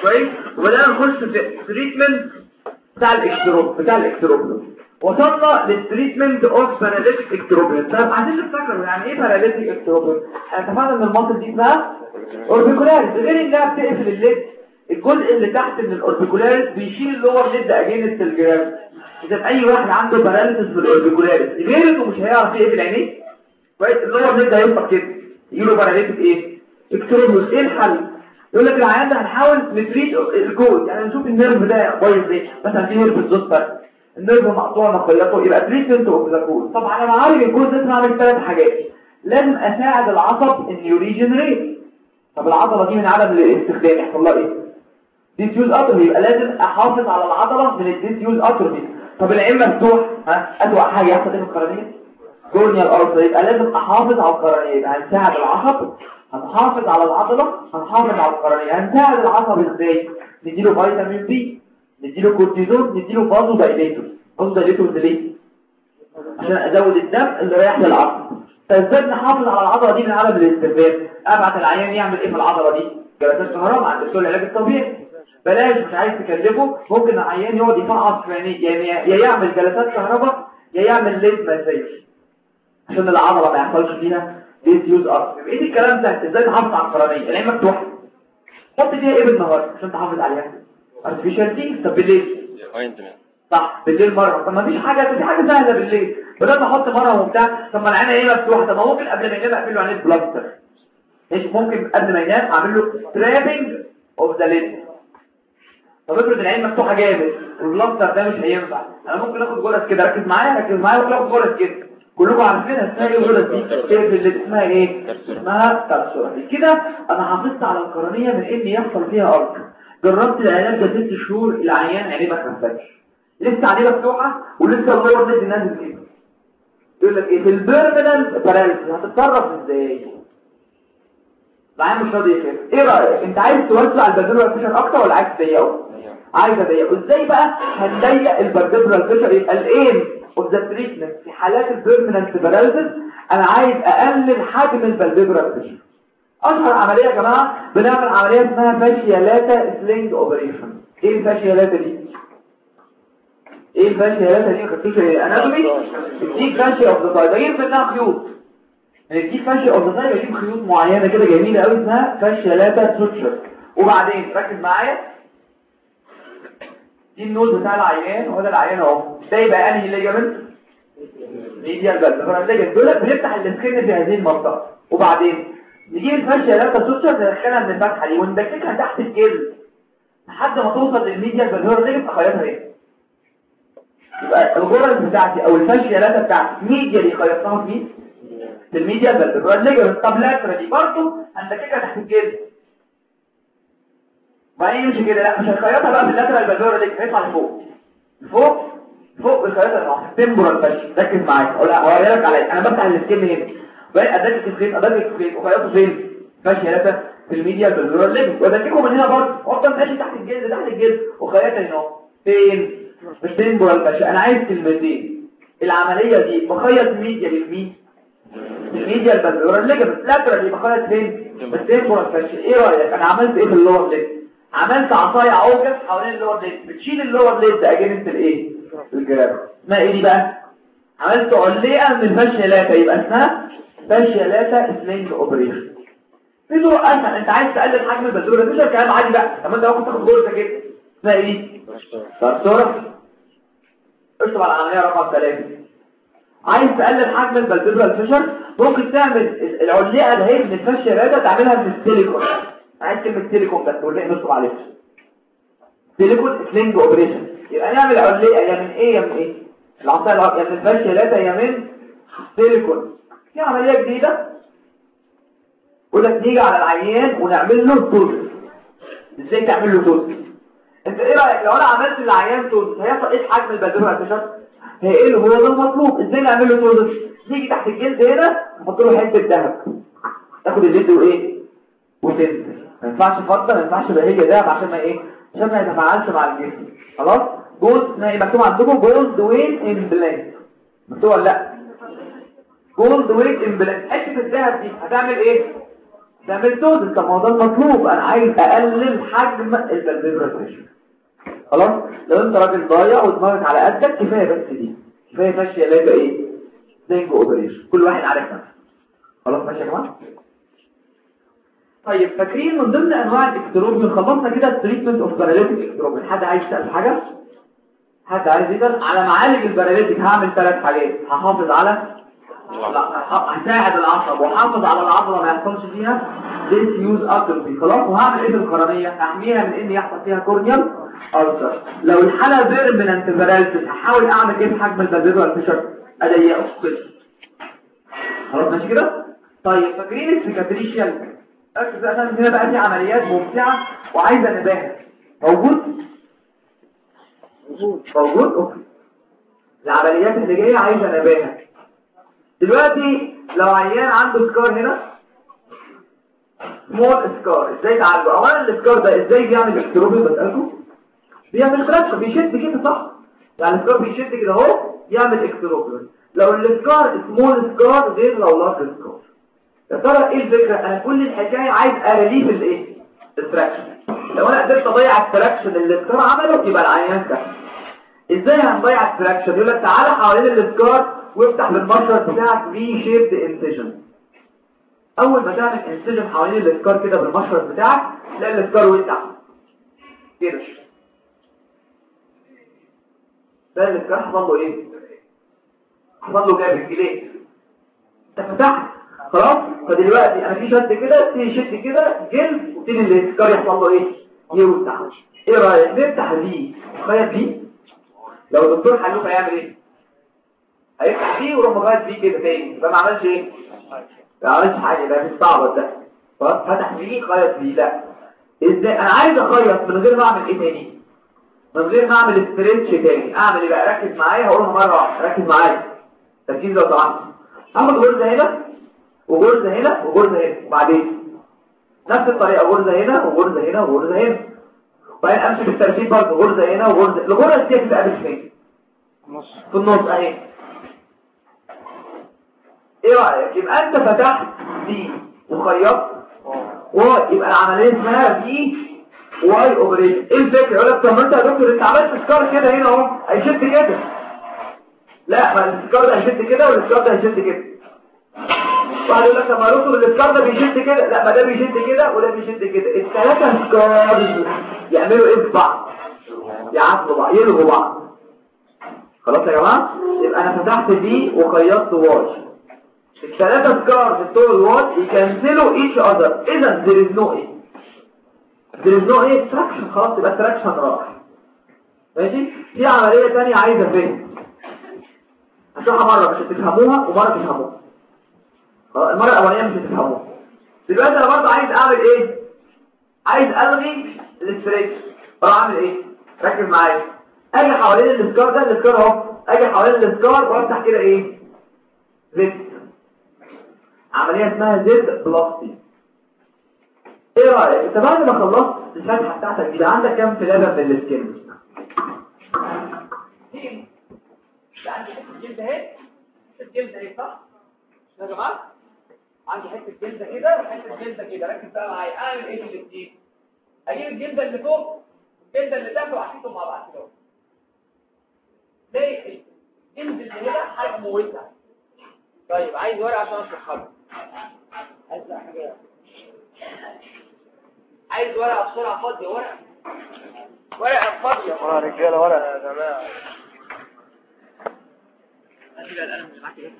كويس وبدانا نخش في التريتمنت بتاع الاكستروب بتاع الاكستروب وصلنا للتريتمنت اوف باراليتيك اكتروبين طب عايزين نفتكر يعني ايه باراليتيك اكتروبين احنا اتفقنا ان المصل دي اسمها اوربيكولاريس غير انها بتقفل الليد الجزء اللي تحت من الاوربيكولاريس بيشيل اللور ليد اجينست الجرام اذا اي واحد عنده باراليسيس في الاوربيكولاريس غير انه مش هيعرف يقفل عينيه كويس اللور ليد هيفتح كده يجيله باراليتيك ايه اكتروبين ايه الحل يقول لك العيان ده هنحاول نتريد الجول يعني نشوف النيرف ده كويس ايه مثلا في نيرف الزوت النيرف مقطوع نقيته يبقى تريتمنت اوف ذا كود طب على معالج الكود لازم اعمل ثلاث حاجات لازم اساعد العصب ان يوريجنريت طب العضله دي من عدم الاستخدام يحصل لها ايه ديسيوز اتروفي يبقى لازم احافظ على العضله من الديسيوز اتروفي طب العين مفتوح ها اسوء حاجه يحصل ايه في القرنيه جورنيال ارثر يبقى لازم احافظ على القرنيه يبقى هنساعد العصب هنحافظ على العضله هنحافظ على القرنيه هنساعد العصب ازاي نديله فيتامين بي نديله كورتيزون نديله بازو دايليتور بازو دايليتور ليه عشان ازود الدم اللي رايح للعصب فازاي نحافظ على العضله دي من عدم الاستفاد ابعت العيان يعمل ايه في العضله دي جلسات كهرباء عند دكتور العلاج الطبيعي بلاش مش عايز تكلفه ممكن العيان يقعد يفعص في عينيه يعني يا يعمل جلسات كهرباء يا يعمل ليد مساج عشان العضله ما يحصلش فيها ديسيوز ارث ايه الكلام ده ازاي تحافظ على القرنيه العين مفتوحه حط فيها ايه بالنهار عشان تحافظ عليها ارتفيشال تي طب بالليل صح بالليل مره طب ما فيش حاجه في حاجه سهله بالليل بدل ما احط مره وبتاع طب ما العين ايه مفتوحه طب ما ممكن قبل ما ينام اقفل له عينيه بلاستر ايش ممكن قبل ما ينام اعمل له سترابنج اوف ذا ليد طب افرض العين مفتوحه جامد والبلاستر ده مش هينفع انا ممكن اخد جرس كده ركز معايا ركز معايا ممكن اخد جرس كده كلكم عارفينها اسمها ايه الجرس دي كيف اللي اسمها ايه اسمها ترسورة كده انا حافظت على القرنيه من ان يحصل فيها ارك جربت العلاج ده ست شهور العيان عينيه ما خفتش لسه عينيه مفتوحه ولسه اللور نازل نازل كده يقول لك ايه في البيرمننت باراليسيس هتتصرف ازاي العيان مش راضي يخف ايه رايك انت عايز توسع البلدولار فيشر اكتر ولا عايز تضيقه عايز اضيقه ازاي بقى هنضيق البلدولار فيشر يبقى الايم اوف ذا تريتمنت في حالات البيرمننت باراليسيس انا عايز اقلل حجم البلدولار فيشر اشهر عمليه يا جماعه بنعمل عمليه اسمها فاشيالاتا سلينج اوبريشن ايه الفاشيالاتا دي ايه الفاشيالاتا دي خدتوش اناتومي دي فاشيا اوف ذا تايب بجيب منها خيوط يعني دي فاشيا اوف ذا تايب بجيب خيوط معينه كده جميله قوي اسمها فاشيالاتا سوتشر وبعدين ركز معايا دي النوز بتاع العيان وهذا العيان اهو ده يبقى انهي ليجامنت ميديال بلد الليجامنت دول بنفتح السكين في هذه المنطقه وبعدين نجيب الفاشية لا تسوشر ندخلها من الفتحة دي وندككها تحت الجلد لحد ما توصل للميديا البلهور دي تخيطها ايه يبقى الغرز بتاعتي او الفاشية لا بتاعتي ميديا اللي خيطناها فيه في الميديا البلهور الليجمنت طب لاترا دي برضه هندككها تحت الجلد وبعدين يمشي كده لا مش هنخيطها بقى باللاترا البلهور دي هيطلع لفوق فوق فوق بالخياطه مع تمبرال فاشي ركز معايا اوريها لك على انا بفتح السكين هنا بقى اداك الفين اداك الفين وخياطه فين ماشي هنا في الميديا بالزرار ليفل واداكيكم من هنا برضه افضل ماشي تحت الجلد تحت الجلد وخياطه هنا فين مش تمبرال فاشي انا عايز كلمتين العمليه دي بخيط ميديا للمين الميديا البلورال ليجمنت لاترالي بخيط فين بالتمبرال فاشي ايه رايك انا عملت ايه في اللور ليد عملت عصايه عوجه حوالين اللور ليد بتشيل اللور ليد اجينست الايه الجراب اسمها ايه دي بقى عملت علقه من الفاشيالاتا يبقى اسمها فاشيالاتا سلينج اوبريشن في طرق اسهل انت عايز تقلل حجم البلدوره مفيش الكلام عادي بقى طب انت ممكن تاخد جرثه كده اسمها ايه ترسوره اشطب على العمليه رقم 3 عايز تقلل حجم البلدوره الفشر ممكن تعمل العلقه اللي هي من الفاشيالاتا تعملها من السيليكون عايز كلمه سيليكون بس واللي نشطب عليها سيليكون سلينج اوبريشن يبقى نعمل علقه يا من ايه يا من ايه العصايه يا من الفاشيالاتا يا من سيليكون في عملية جديدة وده تيجي على العيان ونعمل له توز ازاي تعمل له توز انت ايه رأيك لو انا عملت للعيان توز هيحصل ايه حجم البلدوره هتشر هي ايه اللي هو ده المطلوب ازاي نعمل له توز نيجي تحت الجلد هنا نحط له حته ذهب تاخد الجلد وايه وتنزل ما ينفعش فضه ما ينفعش بهيجه دهب عشان ما ايه عشان ما يتفاعلش مع الجسم خلاص جوز مكتوب عندكم جولد وين ان بلانك مكتوب ولا لا جولد ويت امبلانت حته الذهب دي هتعمل ايه تعمل توزن طب ما هو ده المطلوب انا عايز اقلل حجم البلفيبرال بريشر خلاص لو انت راجل ضايع ودماغك على قدك كفايه بس دي كفايه ماشيه لا يبقى ايه زنج اوبريشن كل واحد عارف نفسه خلاص ماشي يا جماعه طيب فاكرين من ضمن انواع الاكتروبين خلصنا كده التريتمنت اوف باراليتيك اكتروبين حد عايز يسال حاجه حد عايز يسال على معالج الباراليتيك هعمل ثلاث حاجات هحافظ على لا هساعد العصب واحافظ على العضله ما يحصلش فيها ديس يوز اتروفي خلاص وهعمل ايه في القرنيه احميها من ان يحصل فيها كورنيال ألسر لو الحاله بيرمننت باراليتيك هحاول اعمل ايه في حجم البلفيبرال بريشر اضيقه خلاص ماشي كده طيب فاكرين السيكاتريشيال ركز عشان هنا بقى في عمليات ممتعه وعايزه نباهه موجود موجود اوكي العمليات اللي جايه عايزه نباهه دلوقتي لو عيان عنده سكار هنا سمول سكار ازاي تعالجه اولا السكار ده ازاي بيعمل اكتروبي بسالكم بيعمل تراكشن بيشد كده صح يعني السكار بيشد كده اهو يعمل اكتروبي لو السكار سمول سكار غير لو لارج سكار يا ترى ايه الفكره انا كل الحكايه عايز اريليف الايه التراكشن لو انا قدرت اضيع التراكشن اللي السكار عمله يبقى العيان سهل ازاي هنضيع التراكشن يقول لك تعالى حوالين السكار وافتح بالمشرط بتاعك في شيبد انسيجن اول ما تعمل انسيجن حوالين السكار كده بالمشرط بتاعك تلاقي السكار وسع كده ده السكار حصل له ايه حصل له جاب الجليد انت فتحت خلاص فدلوقتي انا في شد كده في شد كده جلد وتيجي السكار يحصل له ايه يوسع ايه رايك نفتح دي خيط دي لو الدكتور حلوف هيعمل ايه هيفتح فيه ويروح مغير فيه كده تاني يبقى ما عملش ايه ما عملش حاجه ده مش صعب ده خلاص فتح فيه خيط فيه لا ازاي انا عايز اخيط من غير ما اعمل ايه تاني من غير ما اعمل استريتش تاني اعمل ايه بقى ركز معايا هقولها مره واحده ركز معايا تركيز لو سمحت اخد غرزه هنا وغرزه هنا وغرزه هنا وبعدين نفس الطريقه غرزه هنا وغرزه هنا وغرزه هنا وبعدين امشي بالترتيب برضه غرزه هنا وغرزه الغرزه دي بتبقى فين في النص اهي ايه رأيك يبقى انت فتحت دي وخيطت واي يبقى العملية اسمها دي واي اوبريشن ايه الفكرة يقول لك طب ما انت يا دكتور انت عملت سكار كده هنا اهو هيشد كده لا ما السكار ده هيشد كده والسكار ده هيشد كده واحد يقول لك طب ما يا دكتور السكار ده بيشد كده لا ما ده بيشد كده وده بيشد كده الثلاثه سكار يعملوا ايه في بعض يعطلوا بعض يلغوا بعض خلاص يا جماعه يبقى انا فتحت دي وخيطت واي الثلاثة سكار في طول الوات يكنسلوا each other اذا there is no ايه there is no ايه traction خلاص يبقى traction راح ماشي في عملية تانية عايزة فهم هشرحها مرة مش هتفهموها ومرة تفهموها المرة الأولانية مش هتفهموها دلوقتي أنا برضه عايز أعمل إيه عايز ألغي الاستريتش أروح أعمل إيه ركز معايا أجي حوالين السكار ده السكار أهو أجي حوالين السكار وأفتح كده إيه زد عملية اسمها زد بلاستي ايه رأيك انت بعد ما خلصت الفتحة بتاعتك دي عندك كام فلابة من السكين عندي حتة جلد اهي حتة جلد اهي صح يا جماعة عندي حتة جلدة كده وحتة جلدة كده ركز بقى معايا اعمل ايه في الاثنين اجيب الجلدة اللي فوق والجلدة اللي تحت واحطهم مع بعض كده ليه الجلد اللي هنا حجمه وسع طيب عايز ورقة عشان اشرحها لك عايز حاجة عايز ورقة بسرعة فاضية ورقة ورقة فاضية ورقة رجالة ورقة يا جماعة هاتي بقى القلم مش معاك ايه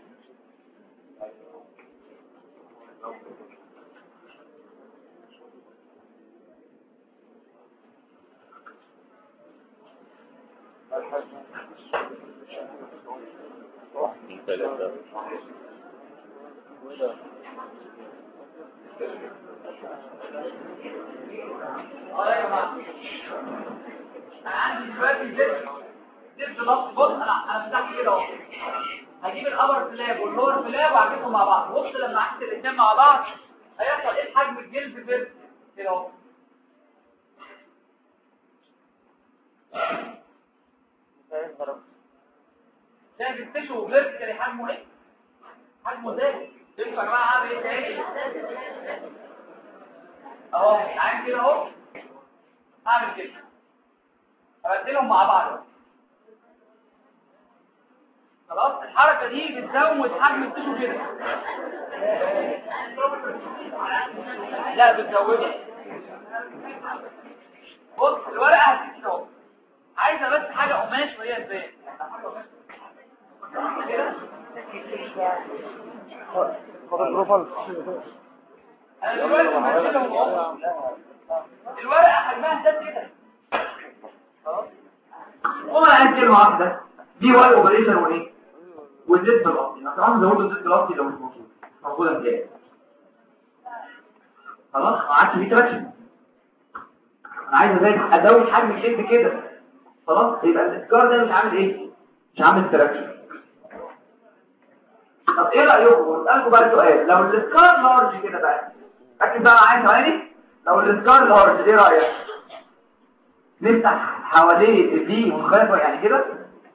ثلاثة اه يا جماعه انا عندي دلوقتي زبد زبد نص بص انا انا فتحت كده اهو هجيب الابر فلاب واللور فلاب واعملهم مع بعض بص لما احط الاثنين مع بعض هيحصل ايه حجم الجلد في كده اهو شايف التشو فيرتيكالي حجمه ايه حجمه زاد ينفع يا جماعه اعمل ايه تاني اهو عين كده اهو اعمل كده ابدلهم مع بعض خلاص الحركه دي بتزود حجم التشو كده لا بتزودها بص الورقه هتيجي اهو عايزه بس حاجه قماش وهي ازاي انا دلوقتي بمثلهم اهو الورقه حجمها ده كده خلاص هو انا عايز كلمه واحده دي واي اوبريشن وايه والزد بلاطي انا طبعا زودت الزد بلاطي لو مش موجود موجوده ازاي خلاص ما عادش فيه تراكشن انا عايز ازاي ازود حجم الجلد كده خلاص يبقى الاسكار ده مش عامل ايه مش عامل تراكشن طب ايه رايكم اسالكم بقى سؤال لو الاسكار لارج كده بقى ركز بقى معايا ثواني لو الاسكار لارج ايه رايك نفتح حواليه دي ونخالفه يعني كده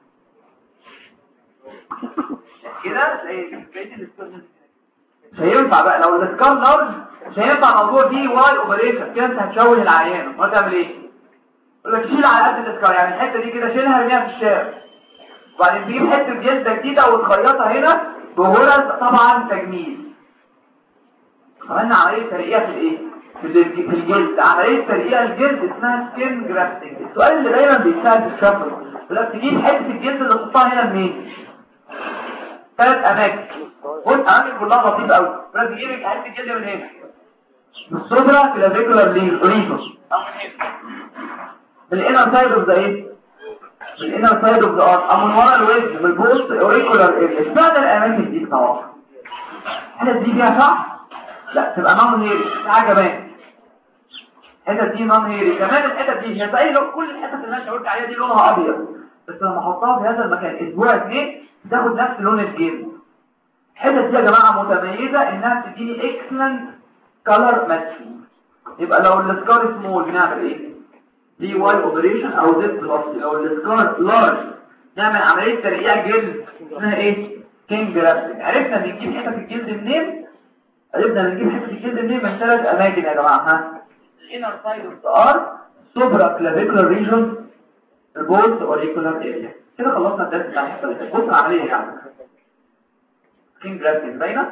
كده زي بقيه الاسكار مش هينفع بقى لو الاسكار لارج مش هينفع موضوع دي واي اوبريشن كده انت هتشوه العيان ما تعمل ايه يقول لك شيل على قد الاسكار يعني الحته دي كده شيلها ارميها في الشارع وبعدين تجيب حته جلده جديده وتخيطها هنا بغرز طبعا تجميل عملنا عمليه ترقيع في الايه في الج- في الجلد عمليه ترقيع الجلد اسمها سكين جرافتنج السؤال اللي دايما بيتسال في الشفر يقول لك تجيب حته الجلد اللي تحطها هنا منين ثلاث اماكن بص اماكن كلها لطيفه قوي يقول لك تجيب حته الجلد من هنا من الصدرة كلافيكولار ليفوس او من هنا من الانر سايد اوف ذا ايه من الانر سايد اوف ذا ارت او من ورا الوجه من البوست اوريكولار اريا اشمعنى الاماكن دي طبعا الحتت دي فيها صح لا تبقى نون هيري في حاجه كمان الحتت دي نون هيري كمان الحتت دي هي زي لو كل الحتت اللي انا قلت عليها دي لونها ابيض بس لما احطها في هذا المكان اسبوع اتنين تاخد نفس لون الجلد الحتت دي يا جماعه متميزه انها تديني اكسلنت كلر ماتشنج يبقى لو السكار سمول بنعمل ايه دي واي اوبريشن او زد بلس لو السكار لارج نعمل عمليه ترقيع جلد اسمها ايه كينج جرافتنج عرفنا بنجيب حته الجلد منين عرفنا بنجيب حته الجلد منين من ثلاث اماكن يا جماعه ها الانر سايد اوف ذا ار سوبرا كلافيكولار ريجون البولت اوريكولار اريا كده خلصنا الدرس بتاع الحته اللي فاتت بص العمليه يعني كينج جرافتنج باينه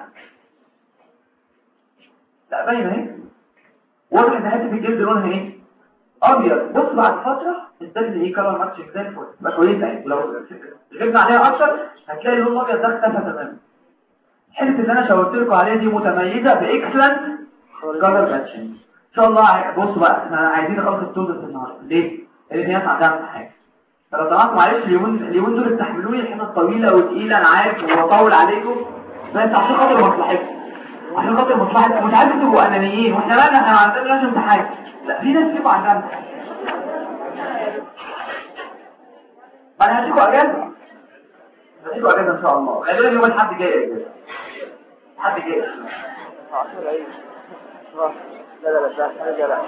لا باينه اهي واضح ان حته الجلد لونها ايه ابيض بص بعد فتره الدم اللي هي كلر ماتشنج زي الفل بقى كويسه يعني لو جبنا عليها اكتر هتلاقي اللون الابيض ده اختفى تماما الحته اللي انا شاورت لكم عليها دي متميزه باكسلنت كلر ماتشنج ان شاء الله بصوا بقى احنا عايزين نخلص التوزن النهارده ليه؟ لان هي عندها امتحان فلو سمحت معلش اليومين اليومين دول استحملوني الحين الطويله وتقيله انا عارف وبطول عليكم بس عشان خاطر مصلحتكم عشان خاطر مصلحتكم مش عايز تبقوا انانيين واحنا بقى احنا ما عندناش امتحان لا في ناس فيكم عندها امتحان ما انا هديكوا اجازه هديكوا اجازه ان شاء الله غالبا يوم الاحد جاي اجازه الحد جاي لا لا لا لا لا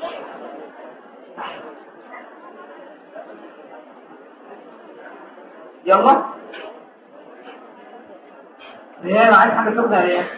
يلا هي انا عايز حاجه سخنه يا ريان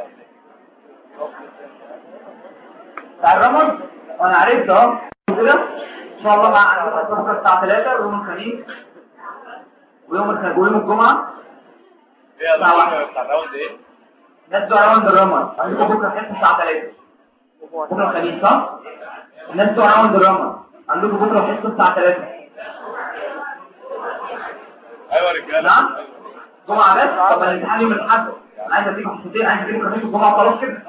بتاع الرمل وانا عرفت اهو كده ان شاء الله مع بكره الساعه 3 ويوم الخميس ويوم الخميس ويوم الجمعه ايه يا بتاع الراوند ايه؟ الناس بتوع راوند الرمل عندكم بكره حصه الساعه 3 بكره الخميس صح الناس بتوع راوند الرمل عندكم بكره حصه الساعه 3 ايوه يا رجاله نعم جمعة بس طب الامتحان يوم الأحد عايز اديكم حصتين عايز اديكم خميس وجمعة خلاص كده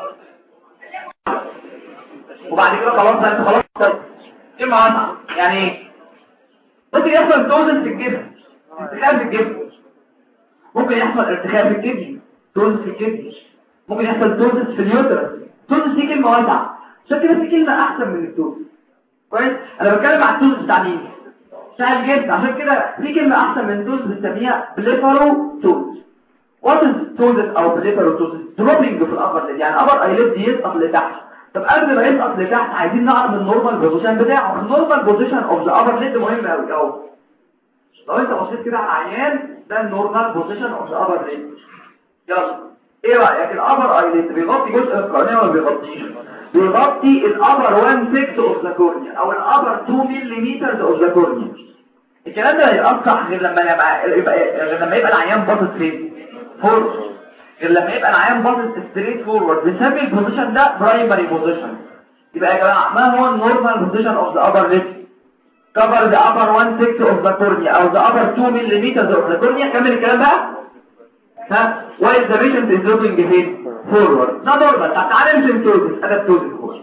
وبعد كده خلاص بقى انت خلاص طيب كلمة واضحة يعني ايه ممكن يحصل توزن في الجسم ارتخاء في الجسم ممكن يحصل ارتخاء في الكبد توزن في الكبد ممكن يحصل توزن في اليوترس توزن دي كلمة واسعة عشان كده في كلمة أحسن من التوزن كويس أنا بتكلم على التوزن بتاع مين بتاع الجلد عشان كده في كلمة أحسن من توز بنسميها بليفرو توز وات از توزس أو بليفرو توز دروبينج في الأبر ليد يعني الأبر أيليد يسقط لتحت طب قبل ما يسقط لتحت عايزين نعرف النورمال بوزيشن بتاعه النورمال بوزيشن اوف ذا أبر ليد مهم قوي اهو لو انت بصيت كده على العيان ده النورمال بوزيشن اوف ذا أبر ليد يلا ايه رأيك الأبر أيليد بيغطي جزء القرنية ولا بيغطيش بيغطي الابر 1 6 اوف ذا كورنيا او الابر 2 ملم اوف ذا كورنيا الكلام ده هيبقى صح غير لما يبقى يبقى- غير لما يبقى العيان باصص فين فورورد غير لما يبقى العيان باصص ستريت فورورد بنسمي البوزيشن ده برايمري بوزيشن يبقى يا جماعه ما هو النورمال بوزيشن اوف ذا ابر ليب cover the upper 1 6 of the cornea او the upper 2 millimeters of the cornea كمل الكلام بقى ها while the patient is looking فين forward ده نورمال طب تعالى نمشي توزن انا توزن هو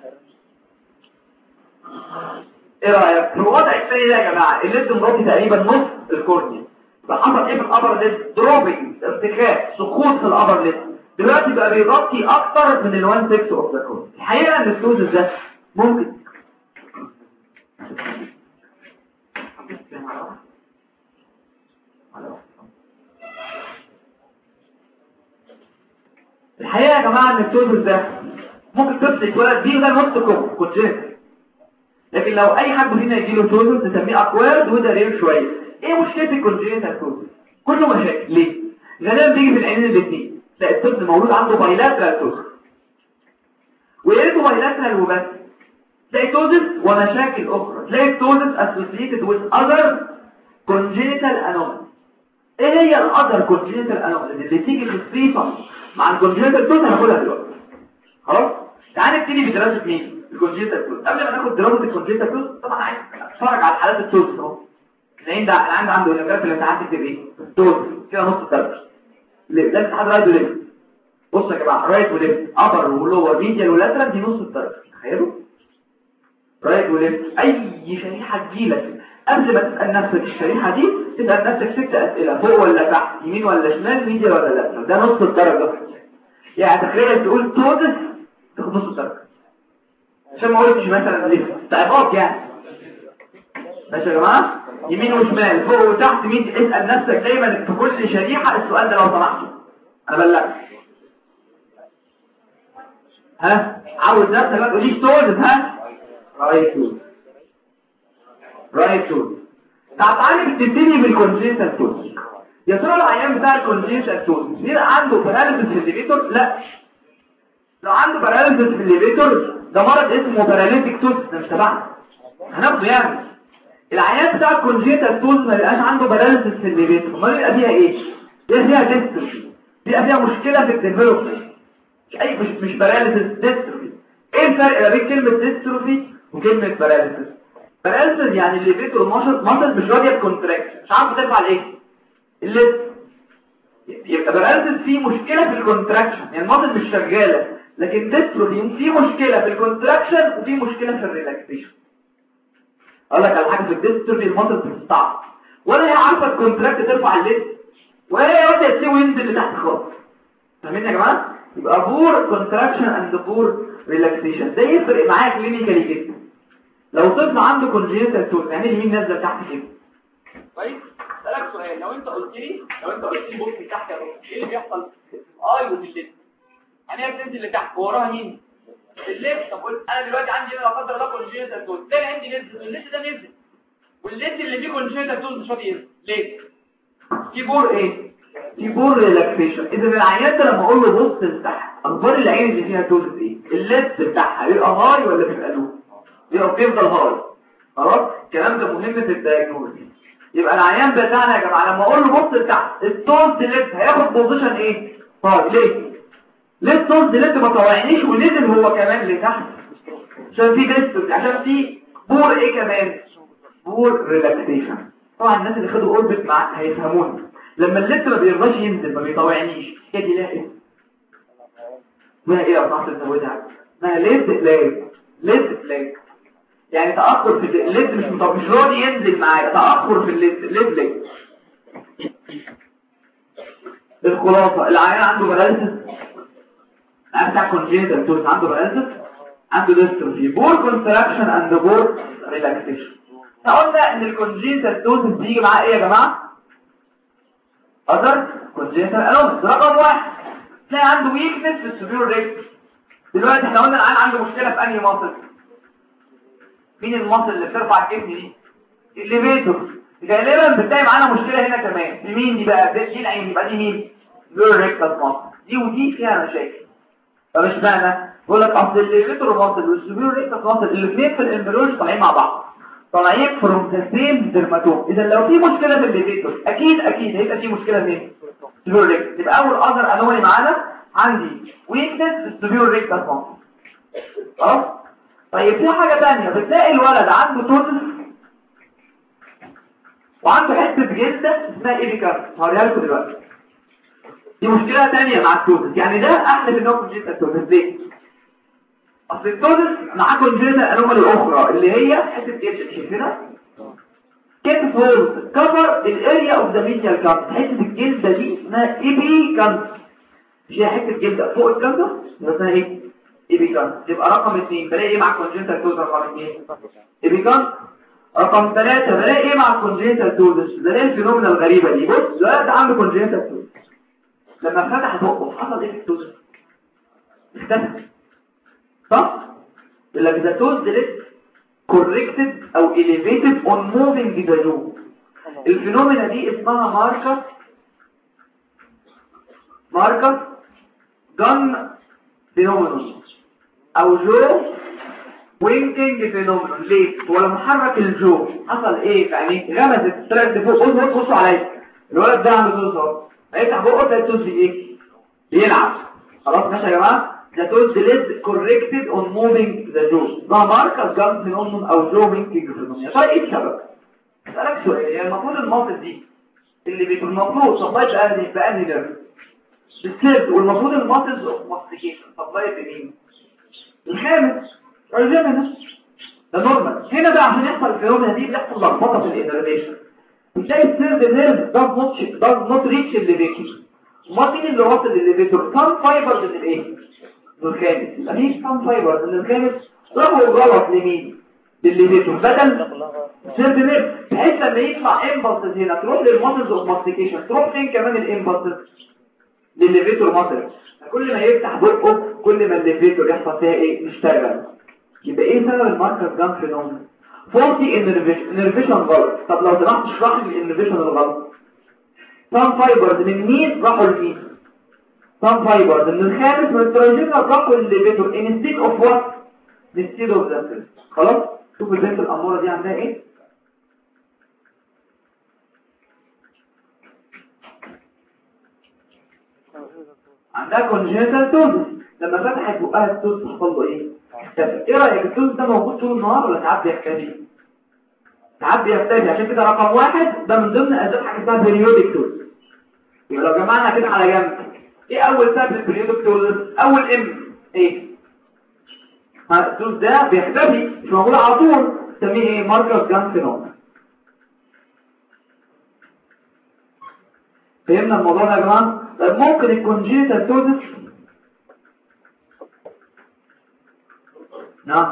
ايه رايك في الوضع الثاني ده يا جماعه الليد مغطي تقريبا نص الكورنيا فحصل ايه في الابر ليد دروبنج ارتخاء سقوط في الابر ليد دلوقتي بقى بيغطي اكتر من ال 1 6 اوف ذا كورنيا الحقيقه ان التوزن ده ممكن الحقيقة يا جماعة ان التوزن ده ممكن طفل يتولد بيه ده نص كوم كونجنت لكن لو اي حد فينا يجيله توزن نسميه اكوارد وده رير شوية ايه مشكلة الكونجنتال توزن كله مشاكل ليه غالبا بيجي في العينين الاثنين تلاقي الطفل مولود عنده بايلاترال توزن ويا ريته بايلاترال وبس تلاقي توزن ومشاكل اخرى تلاقي التوزن associated with other congenital anomalies ايه هي الاذر كونجنتال انوماليز اللي تيجي في الصيفه مع الكونجنتال توت هناخدها دلوقتي خلاص تعال نبتدي بدراسه مين الكونجنتال توت قبل ما ناخد دراسه الكونجنتال توت طبعا عايز اتفرج على حالات التوت اهو العين ده العين عنده الجراف اللي ساعات تكتب ايه توت كده نص الدرجه ليه ده الاتحاد رايت وليفت بصوا يا جماعه رايت وليفت ابر ولور ميديال ولاترال دي نص الدرجه تخيلوا رايت وليفت اي شريحه تجيلك قبل ما تسال نفسك الشريحه دي تسال نفسك ست اسئله فوق ولا تحت يمين ولا شمال ميديا ولا لا ده نص الدرجه يعني تخيل تقول توزن تاخد نص الدرجه عشان ما قلتش مثلا ليه تعبات يعني ماشي يا جماعه يمين وشمال فوق وتحت مين اسال نفسك دايما في كل شريحه السؤال ده لو سمحتوا انا بلغت ها عاوز نفسك ما تقوليش توزن ها رايت توزن رايت توزن طب تعالى بتبتدي بالكونجنتال توزن يا ترى العيان بتاع الكونجنتال توزن بيبقى عنده باراليسيس في الليفيتور لا لو عنده باراليسيس في الليفيتور ده مرض اسمه باراليتيك توزن ده مش تبعنا هناخده يعني العيان بتاع الكونجنتال توزن ما بيبقاش عنده باراليسيس في الليفيتور امال بيبقى فيها ايه بيبقى فيها ديستروفي بيبقى فيها مشكله في الديفلوبمنت مش اي مش مش باراليسيس ديستروفي ايه الفرق ما بين كلمه ديستروفي وكلمه باراليسيس باراليسيس يعني الليفيتور ماشط ماشط مش راضيه بكونتراكشن مش عارف ترفع الايه الليفت يبقى باراليسيس فيه مشكله في الكونتراكشن يعني الماشط مش شغاله لكن ديستروفي فيه مشكله في الكونتراكشن وفيه مشكله في الريلاكسيشن اقول لك على حاجه في الديستروفي الماشط بتستعب ولا هي عارفه الكونتراكت ترفع الليفت ولا هي راضيه تسيب وينزل لتحت خالص فاهمين يا جماعه يبقى بور كونتراكشن اند بور ريلاكسيشن ده يفرق معايا كلينيكالي جدا لو طفل عنده كونجنتال توز يعني اليمين نازله تحت كده طيب اسالك سؤال لو انت قلت لي لو انت قلت لي بص تحت يا دكتور ايه اللي بيحصل في الاي وفي الليفت يعني هي بتنزل لتحت ووراها مين الليفت طب قلت انا دلوقتي عندي هنا لا قدر الله كونجنتال توز تاني عندي نزل الليفت ده نزل والليفت اللي فيه كونجنتال توز مش راضي ينزل ليه في بور ايه في بور ريلاكسيشن اذا العيان ده لما اقول له بص لتحت اخبار العين اللي فيها توز ايه الليفت بتاعها بيبقى هاي ولا بيبقى لو يبقى بيفضل هاي خلاص الكلام ده مهم في الدايجنوز يبقى العيان بتاعنا يا جماعه لما اقول له بص لتحت التوز ديليت هياخد بوزيشن ايه هاي ليه ليه التوز ديليت ما طوعنيش ونزل هو كمان لتحت عشان في ديستنس عشان في بور ايه كمان بور ريلاكسيشن طبعا الناس اللي خدوا اوربت مع هيفهموني لما الليت ما بيرضاش ينزل ما بيطوعنيش هي دي لها ايه ما ايه يا بتاعت الزودها ما ليد لاج ليد لاج يعني تأخر في الليد مش مطب... مش راضي ينزل معايا تأخر في الليد ليد لاج الخلاصة العيان عنده باراليسيس العيان بتاع كونجنتال توز عنده باراليسيس عنده ديستروفي بور كونتراكشن اند بور ريلاكسيشن احنا قلنا ان الكونجنتال توز بيجي معاه ايه يا جماعه اذر كونجنتال انومس رقم واحد تلاقي عنده ويكنس في السوبيرور ريكت دلوقتي احنا قلنا العيان عنده مشكله في انهي ماسل مين الماسل اللي بترفع الجسم دي الليفيتور غالبا بتلاقي معانا مشكله هنا كمان دي مين دي بقى دي العين يبقى دي مين لور ريكتس ماسل دي ودي فيها مشاكل طب اشمعنى بقول لك اصل الليفيتور ماسل والسوبيريور ريكتس ماسل الاثنين في الامبريولوجي طالعين مع بعض طالعين فروم ذا سيم ديرماتوم اذا لو في مشكله في الليفيتور اكيد اكيد هيبقى في مشكله فين السوبيريور ريكتس يبقى اول اذر انومالي معانا عندي ويكنس في السوبيريور ريكتس ماسل خلاص طيب في حاجه ثانيه بتلاقي الولد عنده توتس وعنده حته جلده اسمها ايبيكارد هوريها لكم دلوقتي دي مشكله ثانيه مع التوتس يعني ده احلى من نوع جلده التوتس ليه اصل التوتس معاه كونجنتال انومالي اخرى اللي هي حته جلد شايفينها كيف فولز كفر الاريا اوف ذا ميديال كارت حته الجلده دي اسمها ايبيكارد مش هي حته جلده فوق الكارت اسمها ايه ايبيكارد يبقى رقم 2 بلاقي ايه مع كونجنتال توتس رقم 2 ايبيكارد رقم ثلاثة بلاقي ايه مع الكونجنتال تولز بلاقي الفينومينا الغريبة دي بص الولد ده عنده كونجنتال تولز لما فتح بقه حصل ايه في التولز اختفى صح يقول لك the tooth is corrected او elevated on moving the jaw الفينومينا دي اسمها ماركر ماركر جن فينومينوس او جو وينكينج فينومينون ليه هو لما حرك الجو حصل ايه في عينيه غمزت طلعت فوق بصوا بصوا عليا الولد ده عنده توز اهو هيفتح بقه تلاقي التوز ايه بيلعب خلاص ماشي يا جماعه ده توز ليد كوركتد اون موفينج ذا جو ده ماركر جامب فينومينون او جو وينكينج فينومينون طيب ايه السبب اسالك سؤال يعني المفروض المنطق دي اللي بيكون المفروض سبلاي بأنهي بأنهي نيرف بالسيرد والمفروض الماسلز اوف ماستيكيشن سبلاي بمين الخامس الجيمينس ده نورمال هنا بقى عشان يحصل الفيرومينا دي بيحصل لخبطه في الانرفيشن بتلاقي السيرد نيرف ده نوت ده نوت ريتش الليفيتور ما مين اللي واصل للليفيتور كام فايبرز من الايه من الخامس يبقى في كام فايبرز من الخامس راحوا غلط لمين للليفيتور بدل سيرد نيرف بحيث لما يطلع امبلسز هنا تروح للماسلز اوف ماستيكيشن تروح فين كمان الامبلسز للليفيتور ماسل كل ما يفتح بقه كل ما الليفيتور يحصل فيها ايه نشتغل يبقى ايه سبب الماركر جان فينومين فولتي انرفيشن غلط طب لو سمحت اشرح لي الانرفيشن الغلط سام فايبرز من مين راحوا لمين سام فايبرز من الخامس من التراجينا راحوا للليفيتور انستيد اوف وات انستيد اوف ذات خلاص شوف البنت الاموره دي عندها ايه عندها كونجنتال توز لما فتحت بقها التوز حصل له ايه اختفى ايه رايك التوز ده موجود طول النهار ولا ساعات بيختفي ساعات بيختفي عشان كده رقم واحد ده من ضمن اسباب حاجه اسمها بيريودك توز يبقى لو جمعنا كده على جنب ايه اول سبب البيريودك توز اول ام ايه ها التوز ده بيختفي مش موجود على طول نسميه ايه ماركر جان فينومين فهمنا الموضوع ده يا جماعه طيب ممكن الكونجيتال توزس نعم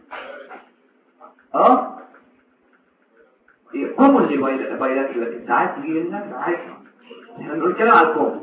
اه كومون اللي بايلات لكن ساعات تجي لنا ساعات احنا بنقول كده على الكومون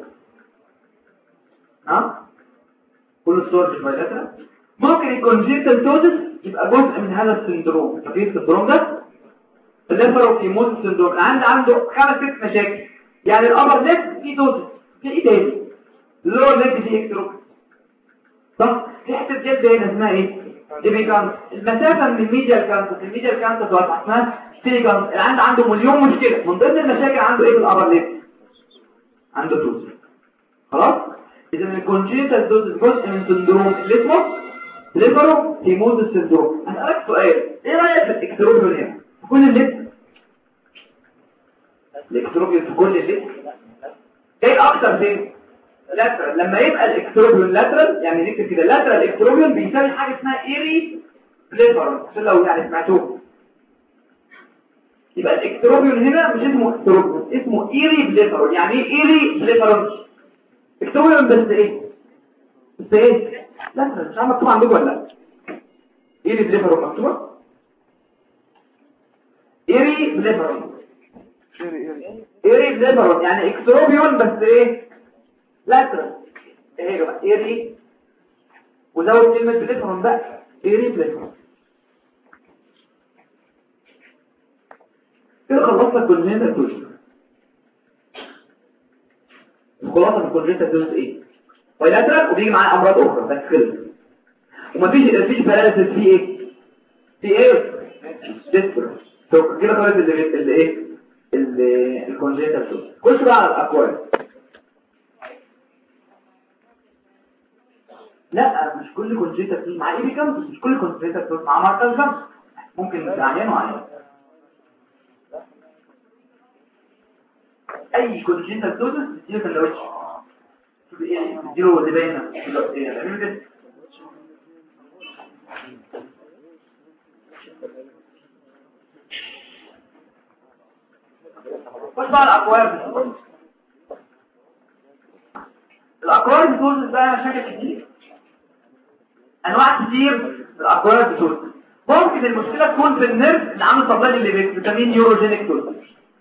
ها كل الصور مش بايلاترا ممكن الكونجيتال توزس يبقى جزء من هذا السندروم فاكرين السندروم ده الليفروكيموز سندروم عندي عنده خمس ست مشاكل يعني الابر ليفت فيه توزس في ايه تاني اللور ليج دي اكتروك صح في حته جلد هنا اسمها ايه ايبيكانس المسافه من الميديال كانسس الميديال كانسس واسعه اسمها ستيجانس العند عنده مليون مشكله من ضمن المشاكل عنده ايه في الابر ليج عنده توز خلاص اذا الكونجيتال دوز جزء من سندروم اللي اسمه ليبرو تيموز سندروم هسألك سؤال ايه رايك في الاكتروبيون هنا في كل الليج الاكتروبيون في كل الليج ايه اكتر فين لاترال لما يبقى الاكتروبيون لاترال يعني نكتب كده لاترال اكتروبيون بيساوي حاجه اسمها ايري بليفر عشان لو يعني سمعتوه يبقى الاكتروبيون هنا مش اسمه اكتروبيون اسمه ايري بليفر يعني ايه ايري بليفر اكتروبيون بس ايه بس ايه لاترال مش عارف مكتوب عندكم ولا لا ايري بليفر مكتوبه ايري بليفر ايري بليفر يعني اكتروبيون بس ايه لاترال ايه يا جماعه ايري وزود كلمه بليفرون بقى ايري بليفرون كده خلصنا كونجنتال توز الخلاصه من كونجنتال توز ايه بايلاترال وبيجي معاه امراض اخرى بس خلص ومفيش مفيش باراليسيس فيه ايه في ايه ديسترو طب كده خلاص اللي اللي ايه اللي الكونجنتال خش بقى على الاكوارد لا مش كل كونجنتال فيه مع ايه كام مش كل كونجنتال فيه مع ماركال جامس ممكن عيان وعيان اي كونجنتال توتس تديله سندوتش شوف ايه تديله اللي باينه ايه كده خش بقى الاكوارد الاكوارد توتس بقى مشاكل كتير انواع كتير في الاكوارد توتس ممكن المشكله تكون في النيرف اللي عامل سبلاي اللي بيسميه نيوروجينيك توتس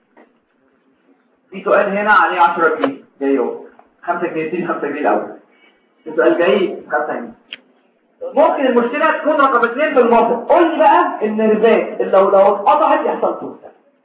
في سؤال هنا عليه 10 جنيه جاي اهو 5 جنيه تيجي 5 جنيه الاول السؤال جاي 5 جنيه ممكن المشكله تكون رقم 2 في المصر قول لي بقى النيرفات اللي لو لو اتقطعت يحصل توت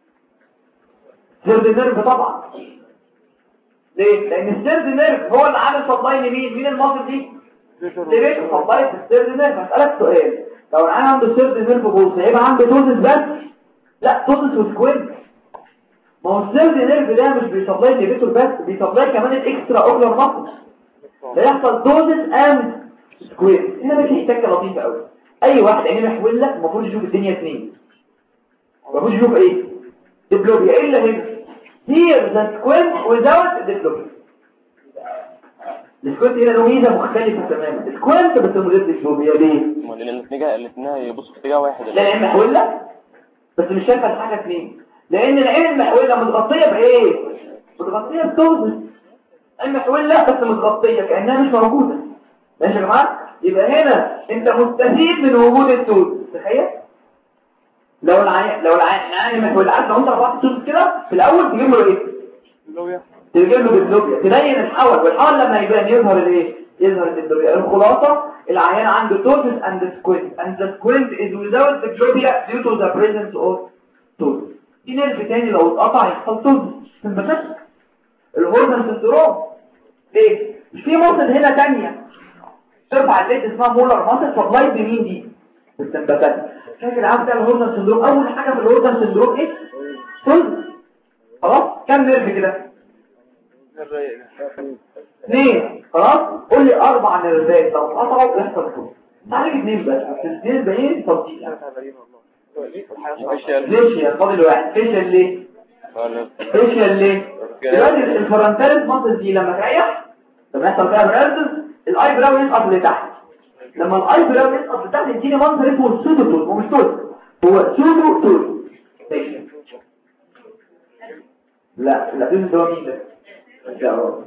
سيرد نيرف طبعا ليه لان السيرد نيرف هو اللي عامل سبلاي لمين مين المصر دي ليه سبلاي في السيرد نيرف هسالك سؤال لو انا عنده سيرد نيرف بوز هيبقى عنده توتس بس لا توتس وسكوينت ما هو السيرد نيرف ده مش بيسبلاي الليفيتور بس بيسبلاي كمان الاكسترا اوكلر ماسل هيحصل دوزز اند سكوير هنا بس حته لطيفه قوي اي واحد عينيه محوله المفروض يشوف الدنيا اثنين المفروض يشوف ايه ديبلوبيا الا هنا هير ذا سكوينت without ديبلوبيا السكوينت هنا له ميزه مختلفه تماما السكوينت بس من غير ديبلوبيا ليه لان الاتجاه الاثنين هيبصوا في اتجاه واحد لا العين محوله بس مش شايفه الحاجه اثنين لان العين المحوله متغطيه بايه متغطيه بتوزن العين محوله بس متغطيه كانها مش موجوده ماشي يا جماعه يبقى هنا انت مستفيد من وجود التوز تخيل لو العين لو العين العين محوله عارف لو انت رفعت التوز كده في الاول تجيب له ايه تجيب له باللوبيا تبين الحول والحول لما يبان يظهر الايه يظهر الدبلوبيا الخلاصه العيان عنده توزن اند سكوينت and the squint is without the globia due to the presence of توز في نيرف تاني لو اتقطع يحصل توز سمباتيك الهورمون سندروم ليه مش في مصل هنا تانية ترفع الليد اسمها مولر مصل سبلاي بمين دي بالسمباتيك فاكر عارف ده الهورمون سندروم اول حاجه في الهورمون سندروم ايه توز خلاص كم نيرف كده اثنين خلاص قول لي اربع نيرفات لو اتقطعوا يحصل توز تعالج اثنين بس الاثنين الباقيين تفضيل ليش يا فاضل واحد فيشل ليه فيشل ليه دلوقتي الفرنتاليس ماسل دي لما تريح لما يحصل فيها برازز الاي براو يسقط لتحت لما الاي براو يسقط لتحت يديني منظر اسمه سودو تول هو مش تول هو سودو تول لا لا ده هو مين ده ده هو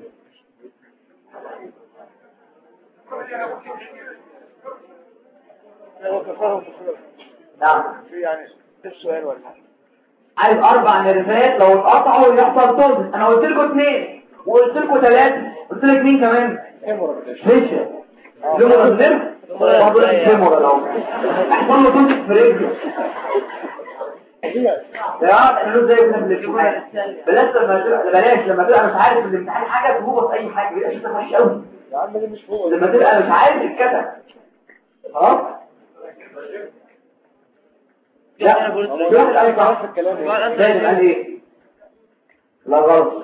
نعم يعني السؤال ولا عايز اربع نرفات لو اتقطعوا يحصل توز انا قلت لكم اثنين وقلت لكم ثلاثه قلت لك مين كمان فيشر فيمورا النرف برضه فيمورا لو احسن له توز في رجله يا احنا له زي ابن الامتحان بلاش لما تبقى بلاش لما تبقى مش عارف الامتحان حاجه تجيبه في اي حاجه يبقى انت وحش قوي يا عم دي مش هو لما تبقى مش عارف الكتب خلاص لا في واحد قال صح في الكلام زي اللي قال ايه لا غلط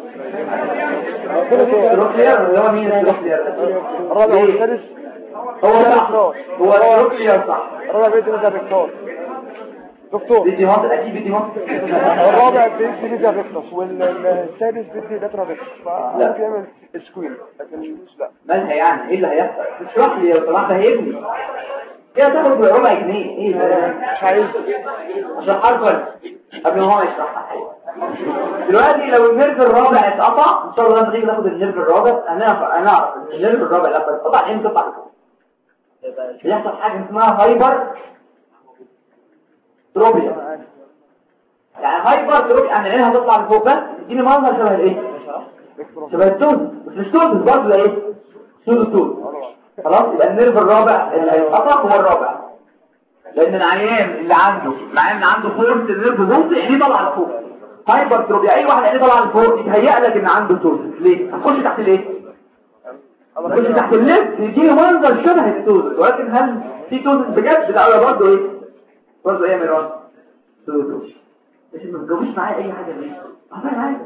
روكلير اللي هو مين روكلير الرابع والسادس هو صح هو روكلير صح الرابع بيدي مثلا دكتور دكتور بيدي مصر اكيد بيدي مصر الرابع بيدي ليزا فيكتوس والسادس بيدي داترا فيكتوس فممكن يعمل سكوين لكن مش لا مالها يعني ايه اللي هيحصل اشرح لي لو سمحت هيبني كده تاخد بربع جنيه ايه ده مش عايز اشرحها لكم قبل ما هو يشرحها دلوقتي لو النيرف الرابع اتقطع ان شاء الله لما نيجي ناخد النيرف الرابع هنعرف هنعرف ان النيرف الرابع لما اتقطع ايه تطلع لفوق بيحصل حاجه اسمها هايبر تروبيا يعني هايبر تروبيا يعني العين هتطلع لفوق بس اديني منظر شبه الايه شبه التوز بس مش توز برضه ده ايه سودو توز خلاص يبقى النيرف الرابع اللي هيتقطع هو الرابع لان العيان اللي عنده العيان اللي عنده فورس النيرف بوز عينيه طالعه لفوق هايبر تروبيا اي واحد عينيه طالعه لفوق يتهيأ لك ان عنده توز ليه هتخش تحت الايه اللي تحت اللب يجي منظر شبه التوزن ولكن هل في توزن بجد لا ولا برضه ايه برضه ايه يا ميران توزن مش ما تجاوبش معايا اي حاجه ليه عمال معايا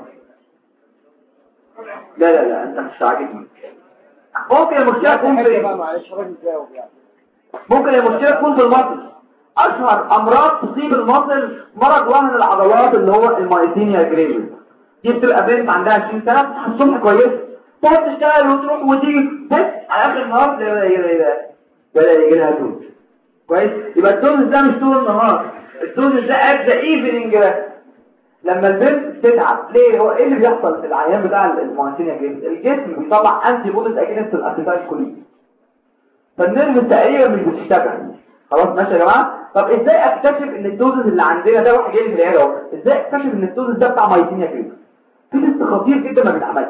لا لا لا انت مش عاجبني ممكن المشكله تكون في بقى إيه؟ معلش راجل جاوب يعني ممكن المشكله تكون في المصل اشهر امراض تصيب المصل مرض وهن العضلات اللي هو المايتينيا جريفز دي بتبقى بنت عندها 20 سنه بتصحى الصبح كويس تقعد تشتغل وتروح وتيجي بس على اخر النهار بدا يجي بدا يجي لها دوز كويس يبقى الدوز ده مش طول النهار الدوز ده ات ذا ايفنينج بس لما البنت تتعب ليه هو ايه اللي بيحصل في العيان بتاع المايتينيا جريفز الجسم بيطلع انتي بوديز اجينست الاسيتايل كولين فالنيرف تقريبا مش بتشتغل خلاص ماشي يا جماعه طب ازاي اكتشف ان الدوزز اللي عندنا ده واحد جاي من العياده اهو ازاي اكتشف ان الدوزز ده بتاع مايتينيا كريم في تست خطير جدا ما بيتعملش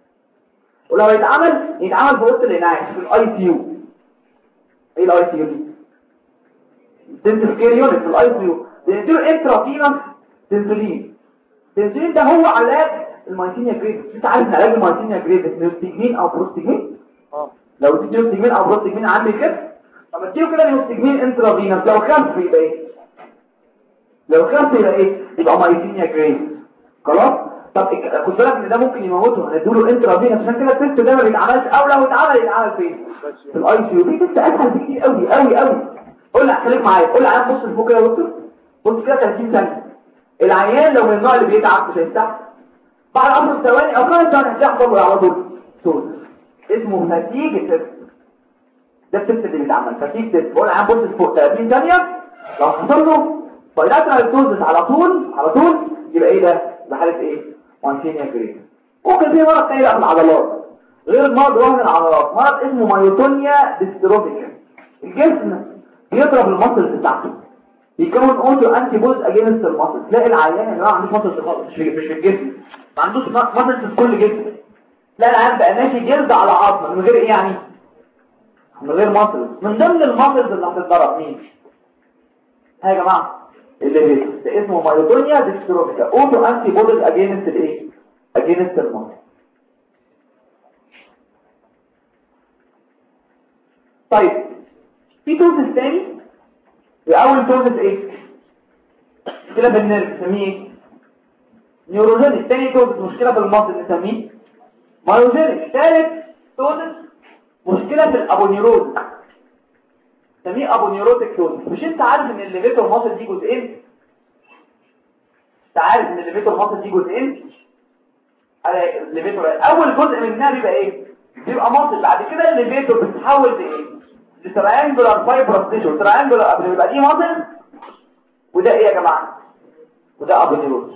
ولو يتعمل يتعمل في وسط العنايه في الاي سي يو ايه الاي سي يو دي انتنسيف كير يونت في الاي سي يو بنديله انترافينوس تنسولين التنسولين ده هو علاج المايتينيا جريفس انت عارف ان علاج المايتينيا جريفس نيوستيجمين او بروستيجمين اه لو تدي نيوستيجمين او بروستيجمين عامل كده طب اديله كده نيوستيجمين انترافينوس لو خف يبقى ايه لو خف يبقى ايه يبقى مايتينيا جريفس خلاص طب إك- خد بالك ان ده ممكن يموته هنديله انترافينوس عشان كده التست ده ما بيتعملش او لو اتعمل يتعمل فين في الاي سي يو في تست اسهل بكتير قوي قوي قوي قول لي خليك معايا قول لي عيان بص لفوق كده يا دكتور بص كده 30 ثانيه العيان لو من النوع اللي بيتعب مش هيستحمل بعد 10 ثواني او 5 ثواني هتحصل على طول صوت اسمه فتيج تيست ده التست اللي بيتعمل فتيج تيست بقول عيان بص لفوق 30 ثانيه لو حصل له بايلاترال توزس على طول على طول يبقى ايه ده بحاله ايه مانتينيا جريد ممكن في مرض تاني بقى في العضلات غير مرض وهن العضلات مرض اسمه مايوتونيا ديستروفيكا الجسم بيضرب المصل بتاعته يكون اوتو انتي بوز اجينست المصل تلاقي العيان يا جماعه ما عندوش مصل خالص مش في مش في الجسم ما عندوش مصل في كل جسم لا العيان بقى ماشي جلد على عظمه من غير ايه يعني من غير مصل من ضمن المصلز اللي هتتضرب مين ها يا جماعه اللي بيته ده اسمه مايوتونيا ديستروفيكا اوتو انتي بوديز اجينست الايه اجينست المصل طيب في توزس تاني الاول توزس ايه مشكله في النيرف نسميه ايه نيوروجينيك تاني توزس مشكله في المصل نسميه مايوجينيك ثالث توزس مشكله في الابونيروز نسميه ابونيروتيك توزس مش انت عارف ان الليفيتور ماسل دي جزئين انت عارف ان الليفيتور ماسل دي جزئين على الليفيتور اول جزء منها بيبقى ايه بيبقى ماسل بعد كده الليفيتور بتتحول لايه لتريانجولار فايبرس تيشو تريانجولار قبل يبقى دي ماسل وده ايه يا جماعه وده ابونيروز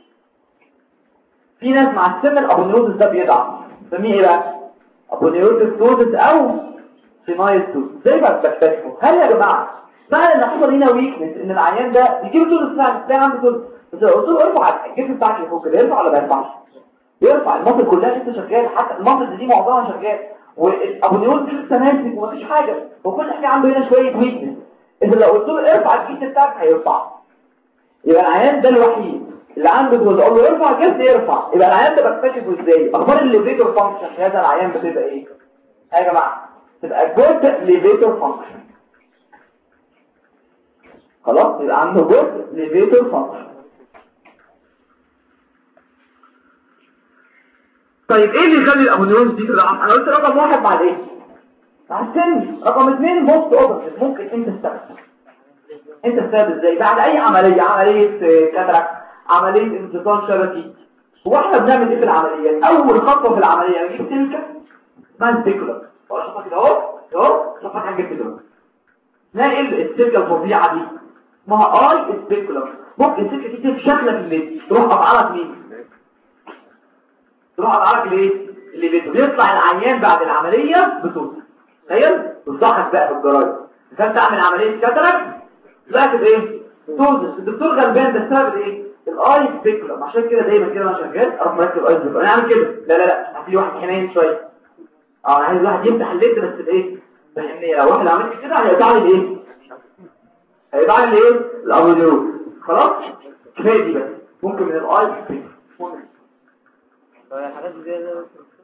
في ناس مع السن الابونيروز ده بيضعف نسميه ايه بقى ابونيروز توزس او فينايل توزس زي ما بتكتشفوا هل يا جماعه معنى ان حصل هنا ويكنس ان العيان ده بيجيب توزس فعلا تلاقي عنده توزس بس لو قلت له ارفع الجسم بتاعك لفوق كده يرفع ولا ما يرفعش يرفع المصل كلها لسه شغال حتى المصل دي معظمها شغال والابونيروز دي لسه ماسك ومفيش حاجه وكل حاجه عنده هنا شويه ويكنس انت لو قلت له ارفع الجسم بتاعك هيرفع يبقى العيان ده الوحيد اللي عنده جوز اقول له ارفع الجسم يرفع يبقى العيان ده بكتشفه ازاي اخبار الليفيتور فانكشن في هذا العيان بتبقى ايه يا جماعه تبقى جزء ليفيتور فانكشن خلاص يبقى عنده جزء ليفيتور فانكشن طيب ايه اللي يخلي الابونيروز دي تضعف انا قلت رقم واحد بعد ايه مع السن رقم اثنين بوست اوبرتيف ممكن انت تستخدم انت تستخدم ازاي بعد اي عملية عملية كاتراك عملية انتصال شبكي هو احنا بنعمل ايه في العملية اول خطوة في العملية نجيب سلكة اسمها سبيكولر ولا شوفها كده اهو اهو شوفها حاجة كده نلاقي السلكة الفظيعة دي اسمها اي سبيكولر ممكن السلكة دي تبقى شكلة في الليل تروح قطعلك مين تروح قطعلك الايه اللي بيته بيطلع العيان بعد العملية بصوت تخيل بتضحك بقى في الجرايد كان تعمل عملية كاتراك طلعت بايه توزس الدكتور غلبان ده السبب ايه الاي سبيكولم عشان كده دايما كده انا شغال اروح مركب الاي سبيكولم انا عامل كده لا لا لا هاتي لي واحد حنين شويه اه انا عايز واحد يفتح الليد بس بايه بحنيه لو واحد عملت كده هيقطع لي الايه هيقطع لي الايه الابونيرو خلاص كفايه دي بس ممكن من الاي سبيكولم الحاجات دي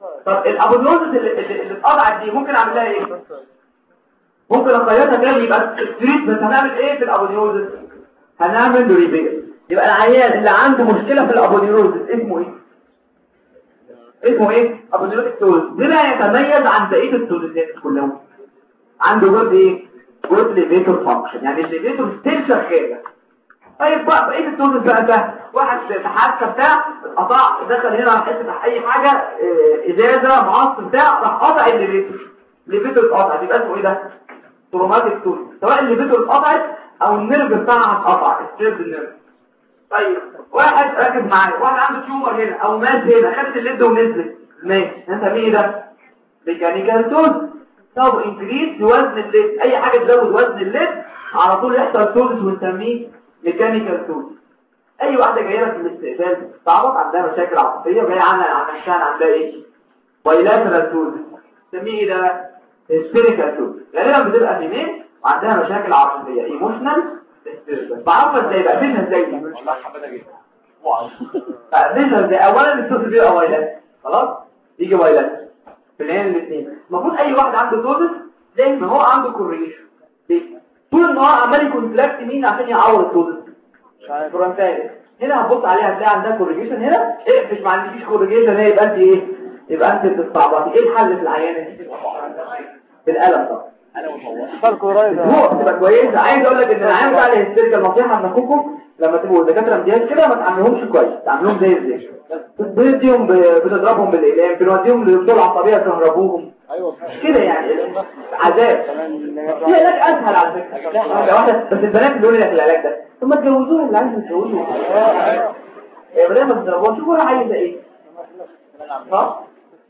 طب الابونيوزس اللي اللي اللي اتقطعت دي ممكن اعمل لها ايه ممكن اخيطها تاني يبقى ستريت بس هنعمل ايه في الابونيوزس هنعمل ريبير يبقى العيان اللي عنده مشكله في الابونيوزس اسمه ايه اسمه ايه ابونيوزس توز بما يتميز عن بقيه التوزيات كلهم عنده جزء ايه جزء ليفيتور فانكشن يعني الليفيتور ستيل شغاله طيب بقى بقيه التوزيات بقى ده واحد في حادثه بتاع قطع دخل هنا على حته اي حاجه آه، ازازه معص بتاع راح قطع الليفيتور الليفيتور اتقطع يبقى اسمه ايه ده تروماتيك توز سواء الليفيتور اتقطعت او النيرف بتاعها اتقطع ستريب النيرف طيب واحد راكب معايا واحد عنده تيومر هنا او ماس هنا خدت الليد ونزلت ماشي هنسميه ايه ده ميكانيكال توز طب انكريس وزن الليد اي حاجه تزود وزن الليد على طول يحصل توز ونسميه ميكانيكال توز اي واحده جايه لك في الاستقبال تعرف عندها مشاكل عاطفيه وجايه عنها عن نفسها عندها ايه بايلاترال توز نسميه ايه ده سبيريكال توز غالبا بتبقى فيميل وعندها مشاكل عاطفيه ايموشنال بعرفها ازاي بقى فينها ازاي والله حبيتها جدا فنزل زي اولا الصوت بيبقى وايلات خلاص يجي وايلات في العين الاثنين المفروض اي واحد عنده توزس زي ما هو عنده كوريليشن طول النهار عمال يكون فلاكت مين عشان يعوض التوزس فرونتالي هنا هتبص عليها هتلاقي عندها كوريليشن هنا اقفش ما عندكيش كوريليشن هنا يبقى انت ايه يبقى انت بتستعبطي ايه الحل في العيانه دي بالقلم طبعا فرق قريب هو تبقى كويسه عايز اقول لك ان العيان بتاع الهستيريكا النصيحه من اخوكم لما تبقوا دكاتره امتياز كده ما تعاملهمش كويس تعاملوهم زي ازاي بتديهم ب- بتضربهم بالاقلام بنوديهم لدكتور عصبيه تهربوهم ايوه كده يعني عذاب في علاج اسهل على فكره واحده واحده بس البنات بيقولوا لك العلاج ده طب ما تجوزوها اللي عايز تتجوزوا يا بدل ما تضربوها شوفوا هي عايزه ايه صح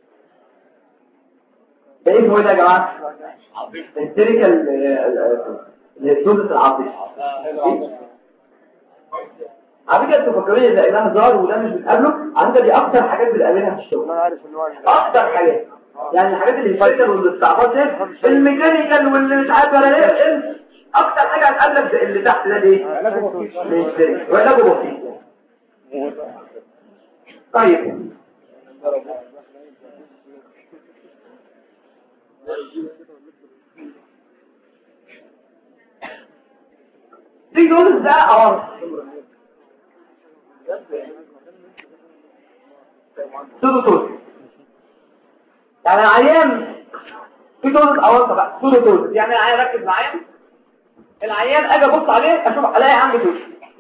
ده ايه هو ده يا جماعه الهستيريكال الهستوزس العاطفي على فكره انتوا فاكرين ان ده هزار وده مش بتقابله على فكره دي اكتر حاجات بتقابلها في الشغل انا عارف ان هو اكتر حاجات يعني الحاجات اللي الفايتر والاستعباط دي الميكانيكال واللي مش عارف ولا ايه إيه، اكتر حاجه هتقابلك ده اللي تحت ده ايه الهستيريك وعلاجه بسيط طيب دي دول ده عوارض سودو توز يعني العيان في توز عوارض بقى سودو توز يعني العيان ركز معايا العيان اجي ابص عليه اشوف الاقي عنده توز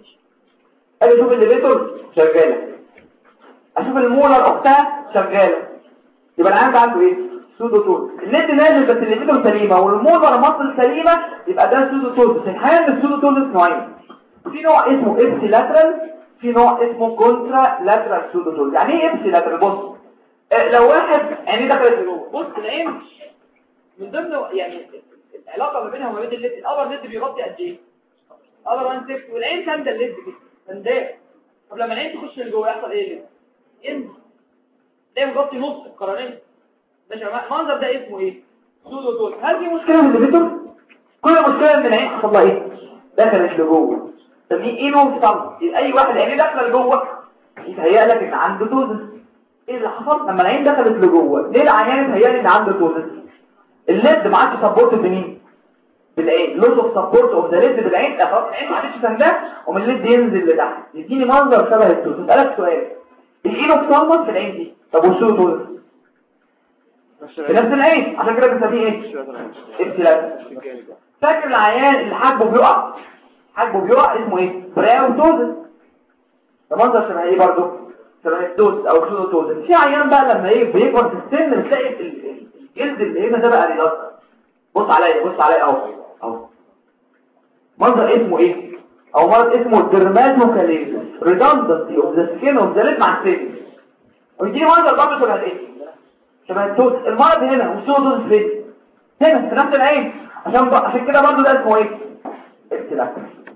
اجي اشوف الليفيتور شغاله اشوف المولر اختها شغاله يبقى العيان ده عنده ايه سودو توز النت نازل بس الليفيتور سليمه والمولر مصل سليمه يبقى ده سودو توز بس الحقيقه ان السودو توز نوعين في نوع اسمه ابسي لاترال في نوع اسمه كونترا لاترال سودو توز يعني ايه ابسي لاترال بص آه، لو واحد عينيه دخلت لجوه بص العين من ضمن يعني العلاقه ما بينها وما بين الليد الابر ليد بيغطي قد ايه ابر 1 6 والعين سانده الليد كده سنداه طب لما العين تخش لجوه يحصل ايه الليد ينزل ده مغطي نص القرنيه ماشي يا جماعه المنظر ده اسمه ايه سودو تول هل في مشكله مشكله من الليفيتور كل مشكله ان العين حصل لها ايه دخلت لجوه طب دي ايه نوع طب اي واحد عينيه داخله لجوه يتهيأ لك ان عنده توزس ايه اللي حصل لما العين دخلت لجوه ليه العيان يتهيأ ان عنده توزس الليد ما عادش سبورت بمين بالعين لوس اوف سبورت اوف ذا ليد بالعين لا خلاص العين ما عادش سنداه ومن الليد ينزل لتحت يديني منظر شبه التوزس اسالك سؤال الاينوكسالموس في العين دي طب والسودو توزس في نفس العين عشان كده بنسميه ايه ابتلاء فاكر العيان اللي حاجبه بيقع حاجبه بيقع اسمه ايه براوتوزس ده منظر شبه ايه برضه شبه الدوز او كلوتوزس في عيان بقى لما ايه بيكبر في السن بتلاقي ال- ال- الجلد اللي هنا ده بقى ريلاكس بص عليا بص عليا اهو اهو منظر اسمه ايه او مرض اسمه ديرماتوكاليز ريدندنسي اوف ذا سكين اوف ذا ليد مع السن ويديني منظر برضه شبه ايه شبه التوت المرض هنا والسودوز فين هنا في نفس العين عشان بقى عشان كده برضه ده اسمه ايه ابتلاء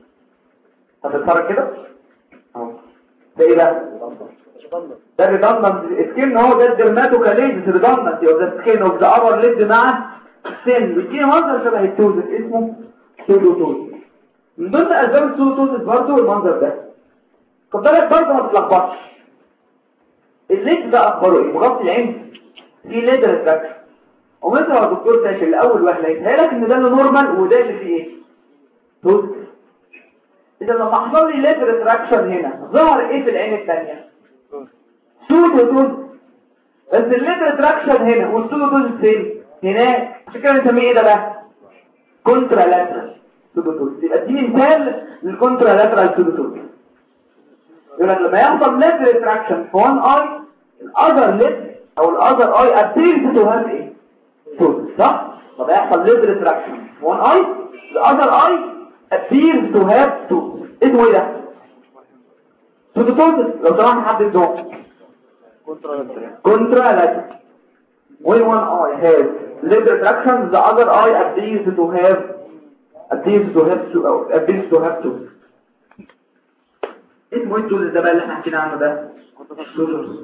طب اتفرج كده اهو ده ايه ده ده ريدندنت سكين هو ده الدرماتوكاليز ريدندنت او ده سكين اوف ذا ابر ليد مع السن بيديني منظر شبه التوز اسمه سودوتوز من ضمن اسباب السودوتوز برضه المنظر ده خد بالك برضه ما تتلخبطش الليد ده اخباره ايه مغطي العين في ليد ريتراكشن ومثل ما الدكتور تاشي الاول واحد هيتهيأ لك ان ده اللي نورمال وده اللي فيه ايه توز اذا لما حصل لي ليد ريتراكشن هنا ظهر ايه في العين الثانيه سودو توز بس الليد ريتراكشن هنا والسودو توز فين هناك عشان كده بنسميه ايه ده بقى كونترا لاترال سودو توز يبقى دي مثال للكونترا لاترال سودو توز يقول لك لما يحصل ليد ريتراكشن في وان اي الاذر ليد او الاذر اي ابيرز تو هاف ايه توز صح لما يحصل ليد ريتراكشن في وان اي الاذر اي appears to have توز اسمه ايه ده سودو توز لو سمحت حد الدوم كونترا لاترال when one eye has lid retraction the other eye appears to have appears to have to appears to have to اسمه ايه التولز ده بقى اللي احنا حكينا عنه ده تولز.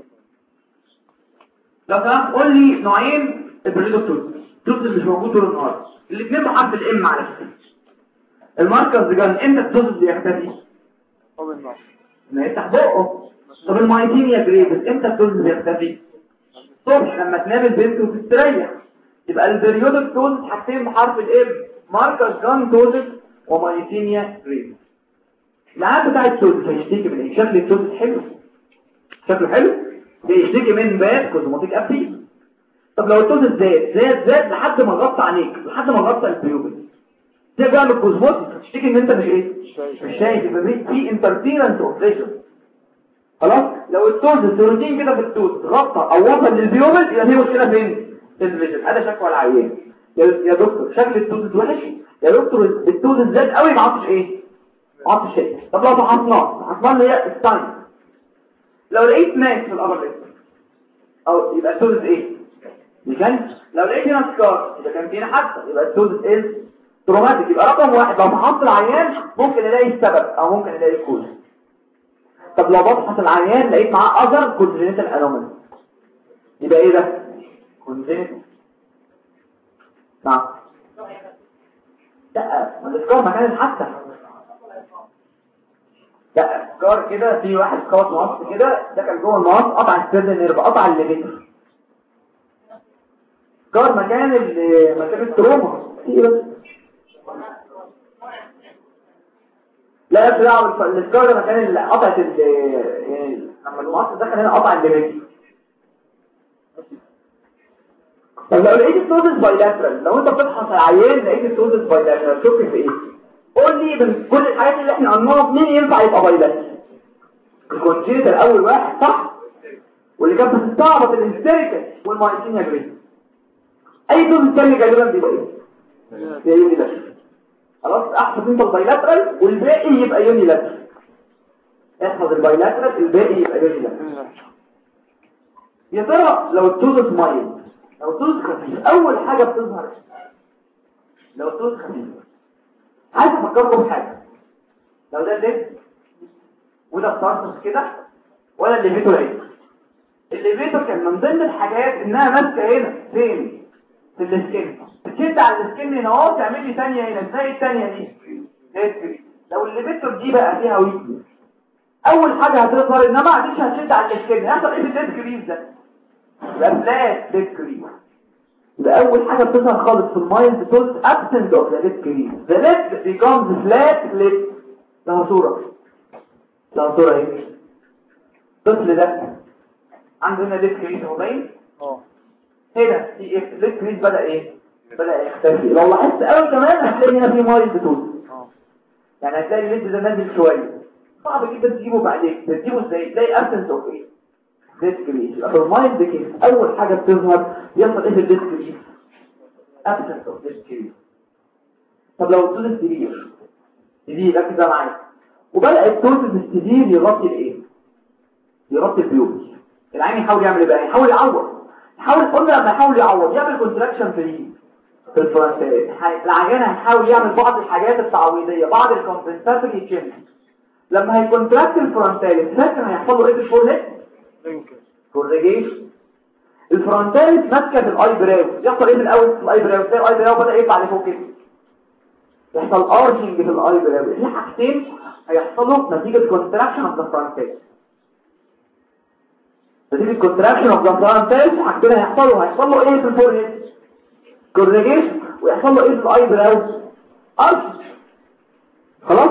لو سمحت قول لي نوعين البريدو تولز تولز مش موجود طول النهار الاثنين بحرف الام على فكره الماركرز جان امتى التولز بيختفي ما يفتح بقه طب المايتينيا جريدز امتى التولز بيختفي الصبح لما تنام البنت وتستريح يبقى البريودك تولز حاجتين بحرف الام ماركرز جان تولز ومايتينيا جريدز العاب بتاع التولز هيشتكي من ايه شكل التولز حلو شكله حلو ده يشتكي من باد كوزموتيك ابتي طب لو التولز زاد زاد زاد لحد ما غطى عينيك لحد ما غطى البيوبل ده بقى من الكوزموتيك هتشتكي ان انت مش ايه مش شايف يبقى في- في انترفيرنس اوف فيجن خلاص لو التولز السيروتين كده في التولز غطى او وصل للبيوبل يبقى في مشكله فين في الفيجن هذا شكوى العيان يا يا دكتور شكل التولز وحش يا دكتور التولز زاد قوي ما عرفتش ايه ما عرفتش شيء طب لو فحصناه فحصناه اللي هي الساين لو لقيت ماس في الابر ليب او يبقى التولز ايه مكان لو لقيت هنا سكار يبقى كان فينا حادثه يبقى التولز ايه تروماتيك يبقى رقم واحد لو فحصت العيان ممكن الاقي السبب او ممكن الاقي الكوز طب لو بفحص العيان لقيت معاه اذر كونجنيتال انومالي يبقى ايه ده كونجنيتال نعم لا ما الاسكار مكان الحادثه لا اسكار كده في واحد خبط مقص كده دخل جوه المقص قطع السيرد نيرف قطع الليفيتر اسكار مكان ال- مكان التروما في ايه بس لا يا دعوه الاسكار ده مكان اللي قطعت ال يعني لما المقص دخل هنا قطع الليفيتر طب لو لقيت التوزس بايلاترال لو انت بتفحص العيان لقيت التوزس بايلاترال شوف في ايه قول لي من كل الحاجات اللي احنا قلناها مين ينفع يبقى بايلاترال الكونجينيتال اول واحد صح واللي كان بتستعبط الهستيريكال والمايسينيا جريد اي توزس تاني غالبا بيبقى ايه يا يوني لاترال خلاص احفظ انت البايلاترال والباقي يبقى يوني لاترال احفظ البايلاترال الباقي يبقى يوني لاترال يا ترى لو التوزس مايل لو التوزس خفيف اول حاجه بتظهر لو التوزس خفيف عايز افكركم بحاجه لو ده الليف وده الطرف كده ولا الليفيتور ايه الليفيتور كان من ضمن الحاجات انها ماسكه هنا فين في السكن تشد على السكن هنا اهو تعمل لي ثانيه هنا ازاي الثانيه دي ديت لو الليفيتور دي بقى فيها ويكنس اول حاجه هتظهر انما ما عادش هتشد على السكن هيحصل ايه في الديت كريز ده يبقى فلات ديت كريز يبقى اول حاجه بتظهر خالص في المايند تولز absence of the lid crease the lid becomes flat lid لها صوره لها صوره ايه الطفل ده عنده هنا lid crease هو باين اه هنا في ايه lid crease بدا ايه بدا يختفي لو لاحظت قوي كمان هتلاقي هنا في مايند تولز اه يعني هتلاقي الليد ده نازل شويه صعب جدا تجيبه بعدين تجيبه ازاي تلاقي absence of ايه lid crease يبقى في المايند كيس اول حاجه بتظهر يحصل ايه في الليد crease absence of this crease طب لو التوز السرير سرير ركز بقى معايا وبدأ التوز السرير يغطي الايه يغطي البيوت العين يحاول يعمل ايه بقى يحاول يعوض يحاول قلنا لما يحاول يعوض يعمل كونتراكشن في ايه في الفرنسات العيان هيحاول يعمل بعض الحاجات التعويضيه بعض الكومبنساتوري تشينج لما هيكونتراكت الفرنساليس فاكر هيحصل له ايه في الفور هيد يمكن كورجيشن الفرونتاليس ماسكه في الاي براو يحصل ايه من الاول في الاي براو تلاقي الاي براو بدا يطلع لفوق كده يحصل ارشنج في الاي براو في حاجتين هيحصلوا نتيجه كونتراكشن اوف ذا فرونتاليس نتيجة كونتراكشن اوف ذا فرونتال حاجتين هيحصلوا هيحصل له ايه في الفورهيد كورنيجيشن ويحصل له ايه في الاي براوز ارش خلاص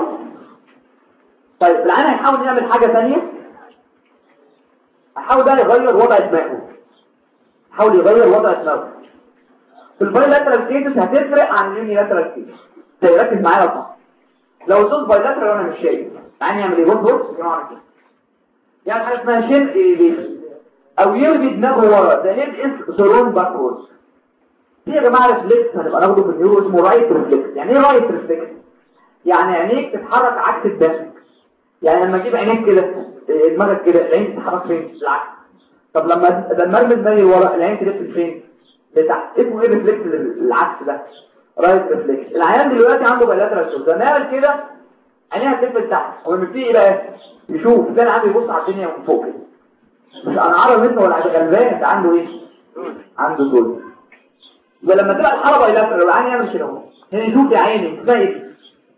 طيب العين هيحاول يعمل حاجة ثانية هيحاول بقى يغير وضع دماغه يحاول يغير وضع دماغه في البايلاترال كيسز هتفرق عن اليونيلاترال كيسز ركز معايا صح لو صوت بايلاترال وانا مش شايف يعني يعمل ايه بص بص يا جماعه كده يعني حاجه اسمها شين ايليشن او يرمي دماغه ورا ده نيم اس زرون باكورز دي يا جماعه ريفلكس هنبقى ناخده في النيورو اسمه رايت ريفلكس يعني ايه رايت ريفلكس يعني عينيك تتحرك عكس الدم يعني لما تجيب عينيك كده دماغك كده العين تتحرك فين العكس طب لما لما ارمي دماغي ورا العين تلف فين لتحت اسمه ايه ريفلكس العكس ده رايت ريفلكس العيان دلوقتي عنده بايلاترال شوز نعمل كده عينيها تلف لتحت هو لما فيه ايه بقى يشوف ده انا عندي يبص على الدنيا من فوق كده مش انا عرض انت ولا غلبان انت عنده ايه عنده دول ولما تبقى الحربه بايلاترال العين يعمل كده اهو هنا يشوف يا عيني ازاي ايه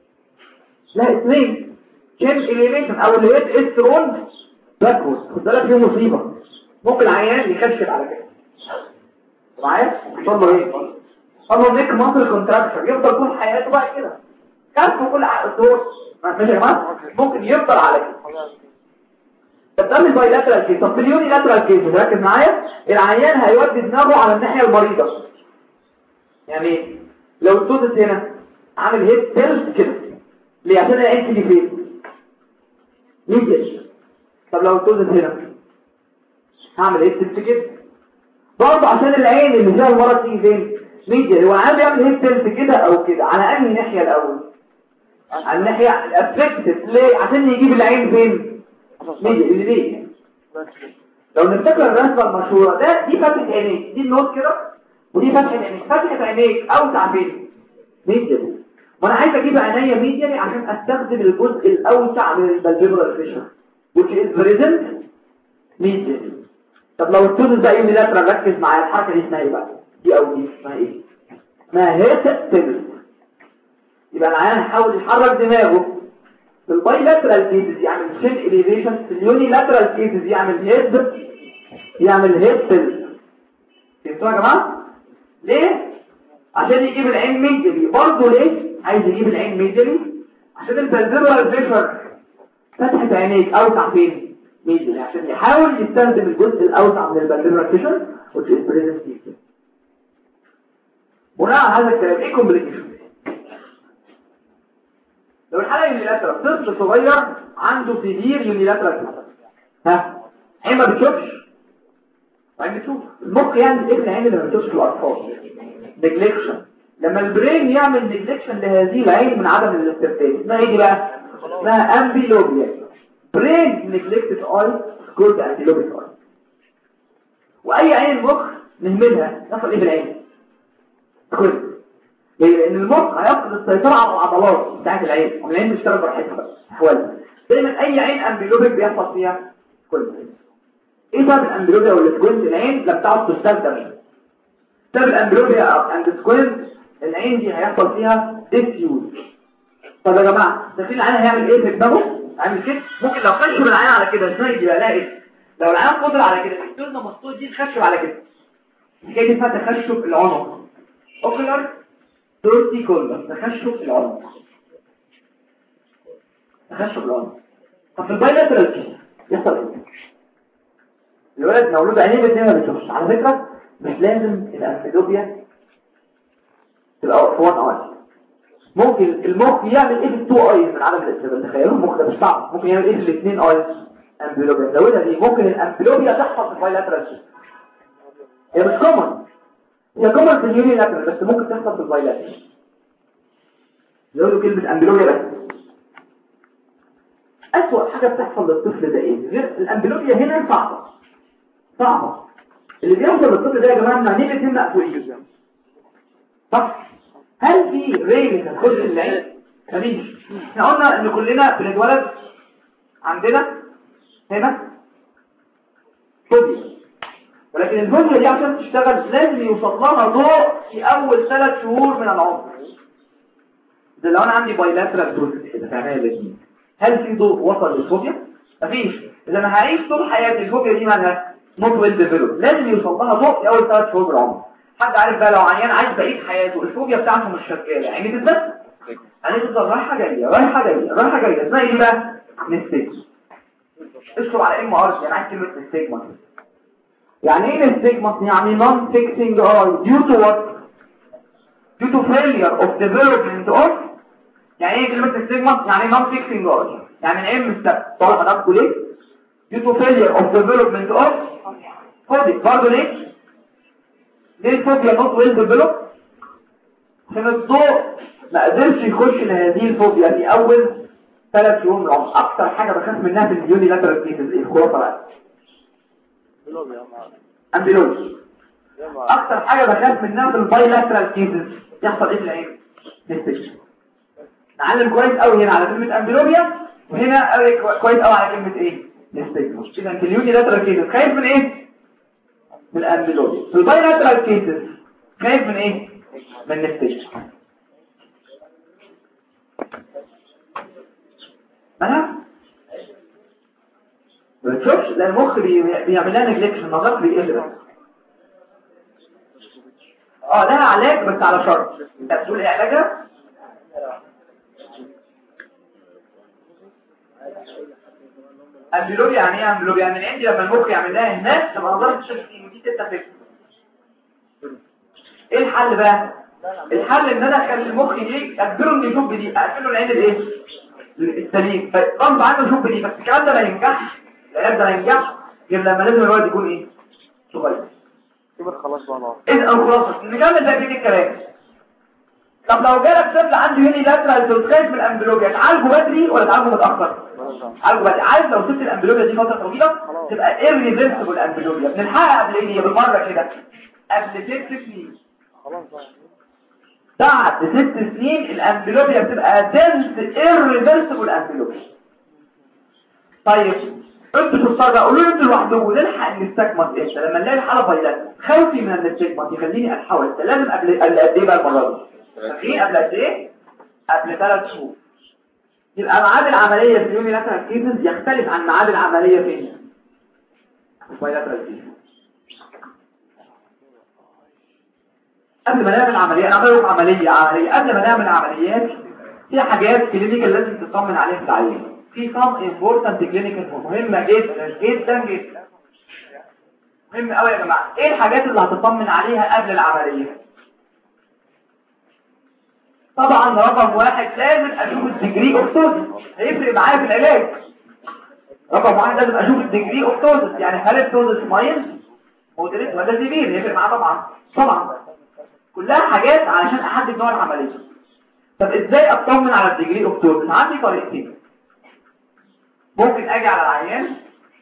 لا اثنين كام اليميشن او اللي هي استرون باكورد خد بالك فيه مصيبه ممكن عيان يكشف على كده معايا يحصل له ايه يحصل له نيك ماسل كونتراكشن يفضل طول حياته بقى كده كف كل الدور ماشي يا جماعه ممكن يفضل على كده طب ده البايلاترال كيس طب في اليوني لاترال كيس ركز معايا العيان هيودي دماغه على الناحيه المريضه يعني لو التوزت هنا عامل هيد تلت كده ليه عشان العين تيجي فين ميديا طب لو التوزت هنا هعمل هيد تلت كده برضه عشان العين اللي فيها المرض تيجي فين ميديا هو عامل يعمل هيد تلت كده او كده على انهي ناحيه الاول على الناحيه الافكتد ليه عشان يجيب العين فين ميديا اللي ليه لو نفتكر الرسمه المشهوره ده دي فتحه عينيك دي النوت كده ودي فتحه عينيك فتحه عينيك اوسع فين ميديا وانا عايز اجيب عينيا ميديا عشان استخدم الجزء الاوسع من البلفيبرال فيشر which is present ميديا طب لو التونس ده يوم لاترال ركز معايا الحركه دي اسمها ايه بقى دي او دي اسمها ايه اسمها هيت تبل يبقى العيان يحاول يحرك دماغه في الباي لاترال كيسز يعمل شيل اليفيشن في اليوني لاترال كيسز يعمل هيد يعمل هيد تبل فهمتوا يا جماعه ليه عشان يجيب العين ميديالي برضه ليه عايز يجيب العين ميديالي عشان البلفيبرال فيشر فتحت عينيك اوسع فين ميديالي عشان يحاول يستخدم الجزء الاوسع من البلفيبرال فيشر which is present medially بناء على هذا الكلام ايه كومبليكيشن لو الحاله يونيلاترال طفل صغير عنده سيفير يونيلاترال ها عين ما بتشوفش عين بتشوف المخ يعمل ايه في العين اللي ما بتشوفش في الاطفال نجلكشن لما البرين يعمل نجلكشن لهذه العين من عدم الاسترتاج اسمها ايه دي بقى اسمها امبيلوبيا برين نجلكتد اي كولد امبيلوبيك اي واي عين مخ نهملها يحصل ايه في العين كل ليه لان المخ هيفقد السيطره على العضلات بتاعت العين والعين بتشتغل براحتها بقى احوالها دايما اي عين امبيلوبيك بيحصل فيها كل ايه سبب الامبيلوبيا والسكوينت العين لم تعد تستخدم سبب الامبلوبيا اند سكوينت العين دي هيحصل فيها ديسيوز طب يا جماعه ده في العين هيعمل ايه في دماغه عامل كده ممكن لو خشب العين على كده ازاي يبقى الاقي لو العين قدر على كده التورنا مسطوط دي تخشب على كده الحكايه دي اسمها تخشب العنق اوكلر تورتيكولر تخشب العنق تخشب العنق طب في البايلاترال يحصل ايه الولد مولود عينيه الاثنين ما بتشوفش على فكره مش لازم الامفيدوبيا تبقى في وان اي ممكن المخ يعمل ايه في التو ايز من عدم الاستقبال تخيلوا المخ ده مش صعب ممكن يعمل ايه في الاثنين ايز امفيدوبيا زودها دي ممكن الامفيدوبيا تحصل في البايلاترال هي مش كومن هي كومن في اليوني لاترال بس ممكن تحصل في البايلاترال زودوا كلمه امفيدوبيا بس أسوأ حاجة بتحصل للطفل ده ايه غير الامبلوبيا هنا صعبة صعبة اللي بيحصل للطفل ده يا جماعة ان عينيه الاثنين مقفولين صح هل في ريل تدخل العين مفيش احنا قلنا ان كلنا بنتولد عندنا هنا فوبيا ولكن الفوبيا دي عشان تشتغل لازم يوصل لها ضوء في اول ثلاث شهور من العمر ده لو انا عندي بايلاترال دول كده في عينيا الاثنين هل في ضوء وصل للفوبيا مفيش اذا انا هعيش طول حياتي الفوبيا دي مالها نوت ويل ديفلوب لازم يوصل لها ضوء في اول ثلاث شهور من العمر حد عارف بقى لو عيان عايش بقيه حياته الفوبيا بتاعته مش شغاله يعني بالذات يعني تفضل رايحه جايه رايحه جايه رايحه جايه اسمها ايه بقى نستيج اشرب على ام ار يعني عايز كلمه نستيجما يعني ايه نستيجما يعني نون فيكسنج اي ديو تو وات due to failure of development of يعني ايه كلمة نستيجما يعني non fixing اي يعني العلم السبب طالع حضراتكم ليه due to failure of development of phobic برضه ليه ليه الفوبيا not well developed عشان الضوء ما قدرش يخش لهذه الفوبيا في اول ثلاث شهور من العمر اكتر حاجه بخاف منها في اليوني لاترال كيسز ايه الخلاصه بقى امبيلوز اكتر حاجه بخاف منها في الباي لاترال كيسز يحصل ايه في العين نستكشف نعلم كويس قوي هنا على كلمه امبيلوبيا وهنا قوي كويس قوي على كلمه ايه نستكشف اذا في اليوني لاترال كيسز خايف من ايه من الامبيلوبيا في الباي لاترال كيسز خايف من ايه من نستكشف انا ما تشوفش ده المخ بي- بيعمل لها نجلكشن النظر بيقل اه لها علاج بس على شرط انت بتقول ايه علاجها امبلوبيا يعني ايه امبلوبيا يعني عندي لما المخ يعمل لها الناس تبقى نظرة الشاشة ودي 6 فكرة ايه الحل بقى الحل ان انا اخلي المخ يجي اجبره انه يشوف بدي اقفله العين الايه السليم فغصب عنه يشوف بدي بس الكلام ده ما ينجحش العلاج ده ما ينجحش غير لما لازم الولد يكون ايه صغير كبر خلاص بقى نار اذا الخلاصه نكمل تاكيد الكلام طب لو جالك طفل عنده يوني لاترال تلقائي من الامبلوجيا تعالجه بدري ولا تعالجه متاخر تعالجه بدري عارف لو سبت الامبلوجيا دي فتره طويله تبقى ايرريفرسبل امبلوجيا بنلحقها قبل ايه بالمره كده قبل ست سنين خلاص بقى بعد ست سنين الامبلوبيا بتبقى دنس irreversible امبلوبيا طيب انتوا تتصرفوا قولوا لي انتوا لوحدكم نلحق نستكمل امتى لما نلاقي الحاله بايلات خوفي من الاستكمال يخليني اتحول لازم قبل قبل قد ايه بقى المره دي فاكرين قبل قد ايه قبل ثلاث شهور يبقى ميعاد العمليه في اليوم لاترال كيسز يختلف عن ميعاد العمليه فين في بايلاترال كيسز قبل ما نعمل عملية أنا بعمل عملية عملية قبل ما نعمل عمليات في حاجات كلينيكال لازم تطمن عليها في العيان في some important clinical مهمة جدا جدا جدا مهم قوي يا جماعة ايه الحاجات اللي هتطمن عليها قبل العملية طبعا رقم واحد لازم اشوف الديجري اوف توزس هيفرق معايا في العلاج رقم واحد لازم اشوف الديجري اوف توزس يعني هل التوزس مايل مودريت ولا سيفير هيفرق معاه طبعا طبعا كلها حاجات علشان احدد نوع العمليه طب ازاي اطمن على الديجري اوف توزس عندي طريقتين ممكن اجي على العيان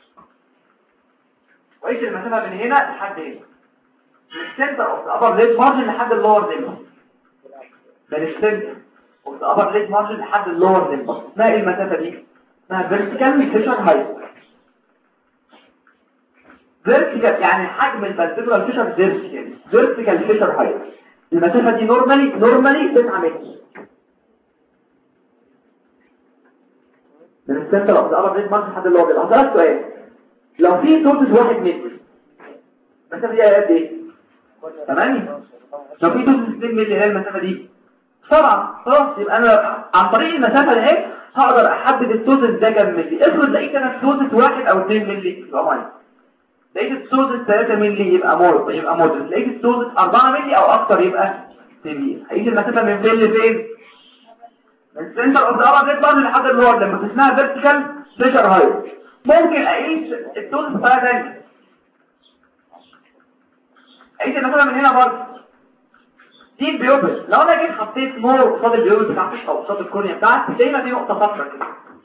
واقيس المسافه من هنا لحد هنا من السنتر اوف ذا ابر ليد مارجن لحد اللور ليد من السنتر اوف ذا ابر ليد مارجن لحد اللور ليد اسمها ايه المسافه دي اسمها فيرتيكال فيشر هايت فيرتيكال يعني حجم الفالفيبرال فيشر فيرتيكال فيرتيكال فيشر هايت المسافه دي نورمالي نورمالي 9 متر من السنتر اوف ذا ابر ليد مارجن لحد اللور ليد هسألك سؤال لو في توتس واحد متر المسافه دي قد ايه 8 لو في توتس 2 مللي هي المسافه دي طبعا خلاص يبقى انا عن طريق المسافه اللي هي هقدر احدد التوتس ده كام مللي افرض لقيت انا التوتس واحد او 2 مللي يبقى ميه لقيت التوتس 3 مللي يبقى مور يبقى مودريت لقيت التوتس 4 مللي او اكتر يبقى سيفير هيجي المسافه من فين لفين من السنتر اوف ذا ابر ليد مارجن لحد اللور لما اسمها فيرتيكال بريشر هايت ممكن اقيس التوتس بطريقه ثانيه اقيس المسافه من هنا برضه دي البيوبل لو انا جيت حطيت نور قصاد البيوبل بتاعتي او قصاد الكورنيا بتاعتي زي ما في نقطه صفرا كده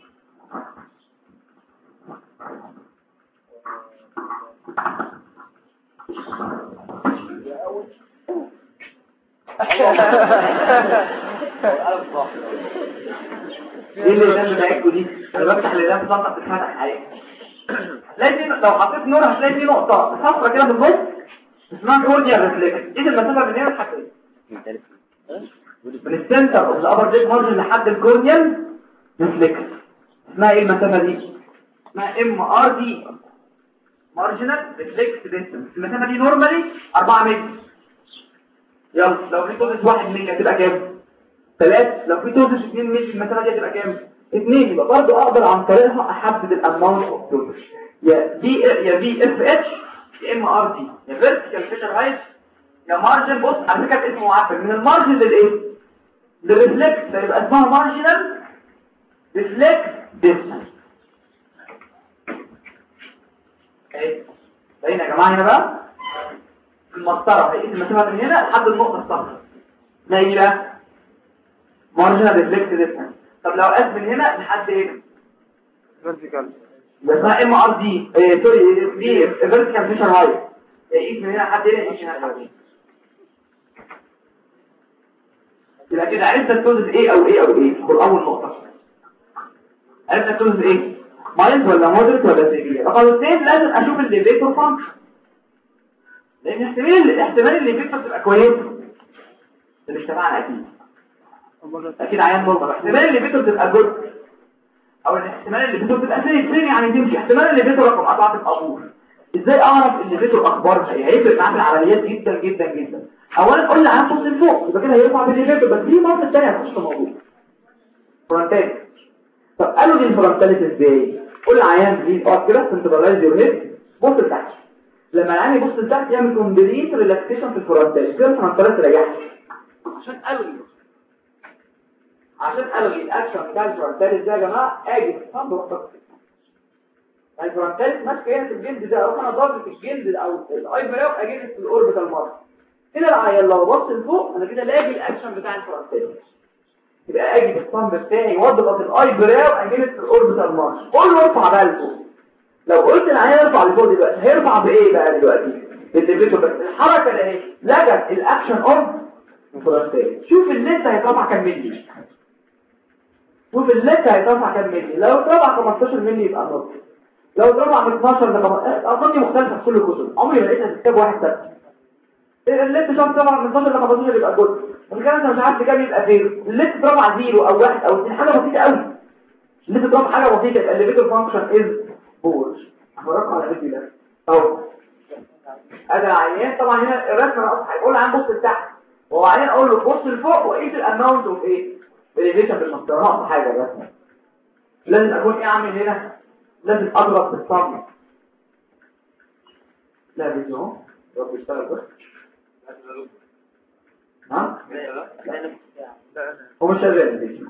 ايه اللي ده اللي معاكوا دي انا بفتح اللي ده بتطلع بتفتح عليه لازم لو حطيت نور هتلاقي في نقطه صفرا كده في النص اسمها كورنيا ريفلكس ايه المسافه من هنا لحد هنا من السنتر اوف ذا ابر ديك مارجن لحد الكورنيال ريفلكس اسمها ايه المسافه دي اسمها ام ار دي مارجنال ريفلكس ديستنس المسافه دي نورمالي 4 متر يلا لو في توزس 1 مللي هتبقى كام 3 لو في توزس 2 مللي المسافه دي هتبقى كام 2 يبقى برضه اقدر عن طريقها احدد الاماونت اوف توزس يا في يا في اف اتش يا ام ار دي يا فيرتيكال فيشر هايت يا مارجن بص على فكره اسمه معفن من المارجن للايه للريفلكس فيبقى اسمها مارجنال ريفلكس ديستنس اهي باين يا جماعه هنا بقى في المسطره هيقيس المسافه من هنا لحد النقطه الصفراء ما هي بقى مارجنال ريفلكس ديستنس طب لو قاس من هنا لحد هنا فيرتيكال ده اسمها ام ار دي إيه، سوري دي فيرتيكال فيشر هايت يقيس من هنا لحد هنا يقيس من هنا لحد هنا يبقى كده عرفت التوزن ايه او ايه او ايه تدخل اول نقطه عرفت التوزن ايه مايند ولا مودريت ولا سيفير رقم اثنين لازم اشوف الليفيتور فانكشن لان احتمال احتمال الليفيتور تبقى كويسه ده مش تبعنا اكيد اكيد عيان نورمال احتمال الليفيتور تبقى جود او الاحتمال الليفيتور تبقى سيف سيف يعني تمشي احتمال الليفيتور رقم اربعه تبقى بور ازاي اعرف الليفيتور اخبارها ايه هيفرق معاك العمليات جدا جدا جدا اولا قول لي عن بص لفوق يبقى كده هيرفع بالليفيتور بس في مرة ثانيه هتخش في الموضوع فرونتاليس طب قالوا لي الفرونتاليس ازاي قول عيان بليز اقعد كده سنترلايز يور هيد بص لتحت لما العيان يبص لتحت يعمل كومبليت ريلاكسيشن في الفرونتاليس كده الفرونتاليس ريحت عشان قالوا لي عشان قالوا لي الاكشن بتاع الفرونتاليس ده يا جماعه اجي صب وقتك الفرونتاليس ماسكه هنا في الجلد ده اروح انا ضابط الجلد او الاي براو اجي في الاوربيتال مارك كده العيان لو بص لفوق انا كده لاقي الاكشن بتاع الفرونتاليس يبقى اجي بالصمب بتاعي واضغط الاي براو اجيب في الاوربيتال مارش قول له ارفع بقى لفوق لو قلت العيان ارفع لفوق دلوقتي هيرفع بايه بقى دلوقتي بالليفيتو بس الحركه اللي اهي لجت الاكشن اوف فرونتاليس شوف الليست هيطلع كام مللي شوف الليست هيطلع كام مللي لو طلع 15 مللي يبقى نص لو طلع من 12 ل 15 الارقام دي مختلفه في كل الكتب عمري ما لقيتها في كتاب واحد ثابت الليست شوف طبعا من 12 ل 15 يبقى جزء الكلام انت مش عارف كام يبقى زيرو الليست طبعا زيرو او واحد او اثنين حاجه بسيطه قوي الليست طبعا حاجه بسيطه يبقى الليفيتور فانكشن از فور هفرجكم على الفيديو ده اهو ادي العيان طبعا هنا الرسمه انا اصلا هيقول عن بص لتحت وهو عيان اقول له بص لفوق واقيس الاماونت اوف ايه الاليفيشن في المسطره ناقص حاجه الرسمه لازم اكون ايه اعمل هنا لازم اضرب بالصمت لا فيديو اهو رب يشتغل بس ها هو مش شغال الفيديو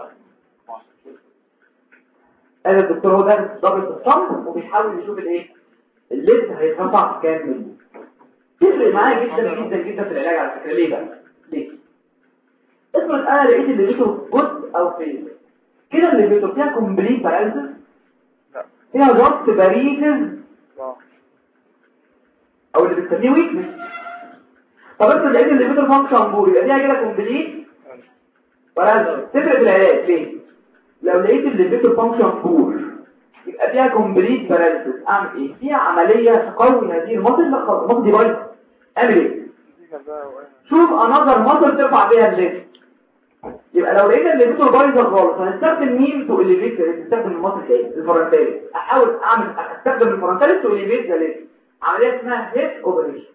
قال الدكتور هو ده ضابط الصمت وبيحاول يشوف الايه الليست هيترفع كام منه تفرق معايا جدا جدا جدا في العلاج على فكره ليه بقى ليه افرض انا لقيت الليفيتور جزء او فين كده الليفيتور فيها كومبليت باراليسيس لا فيها ضغط باريسز لا او اللي بنسميه ويكنس طب انت لقيت الليفيتور فانكشن بور يبقى فيها كده كومبليت باراليسيس تفرق في العلاج ليه لو لقيت الليفيتور فانكشن بور يبقى فيها كومبليت باراليسيس اعمل ايه فيها عمليه تقوي هذه المصل لا خلاص المصل دي بايظه اعمل ايه دي كان بقى وقع. شوف انظر مصر ترفع بيها الليفت يبقى لو لقينا الليفيتور بايظه خالص هنستخدم مين تو اليفيت نستخدم المصر ايه الفرنتالي احاول اعمل استخدم الفرنتالي تو اليفيت ذا ليفت عمليه اسمها هيد اوبريشن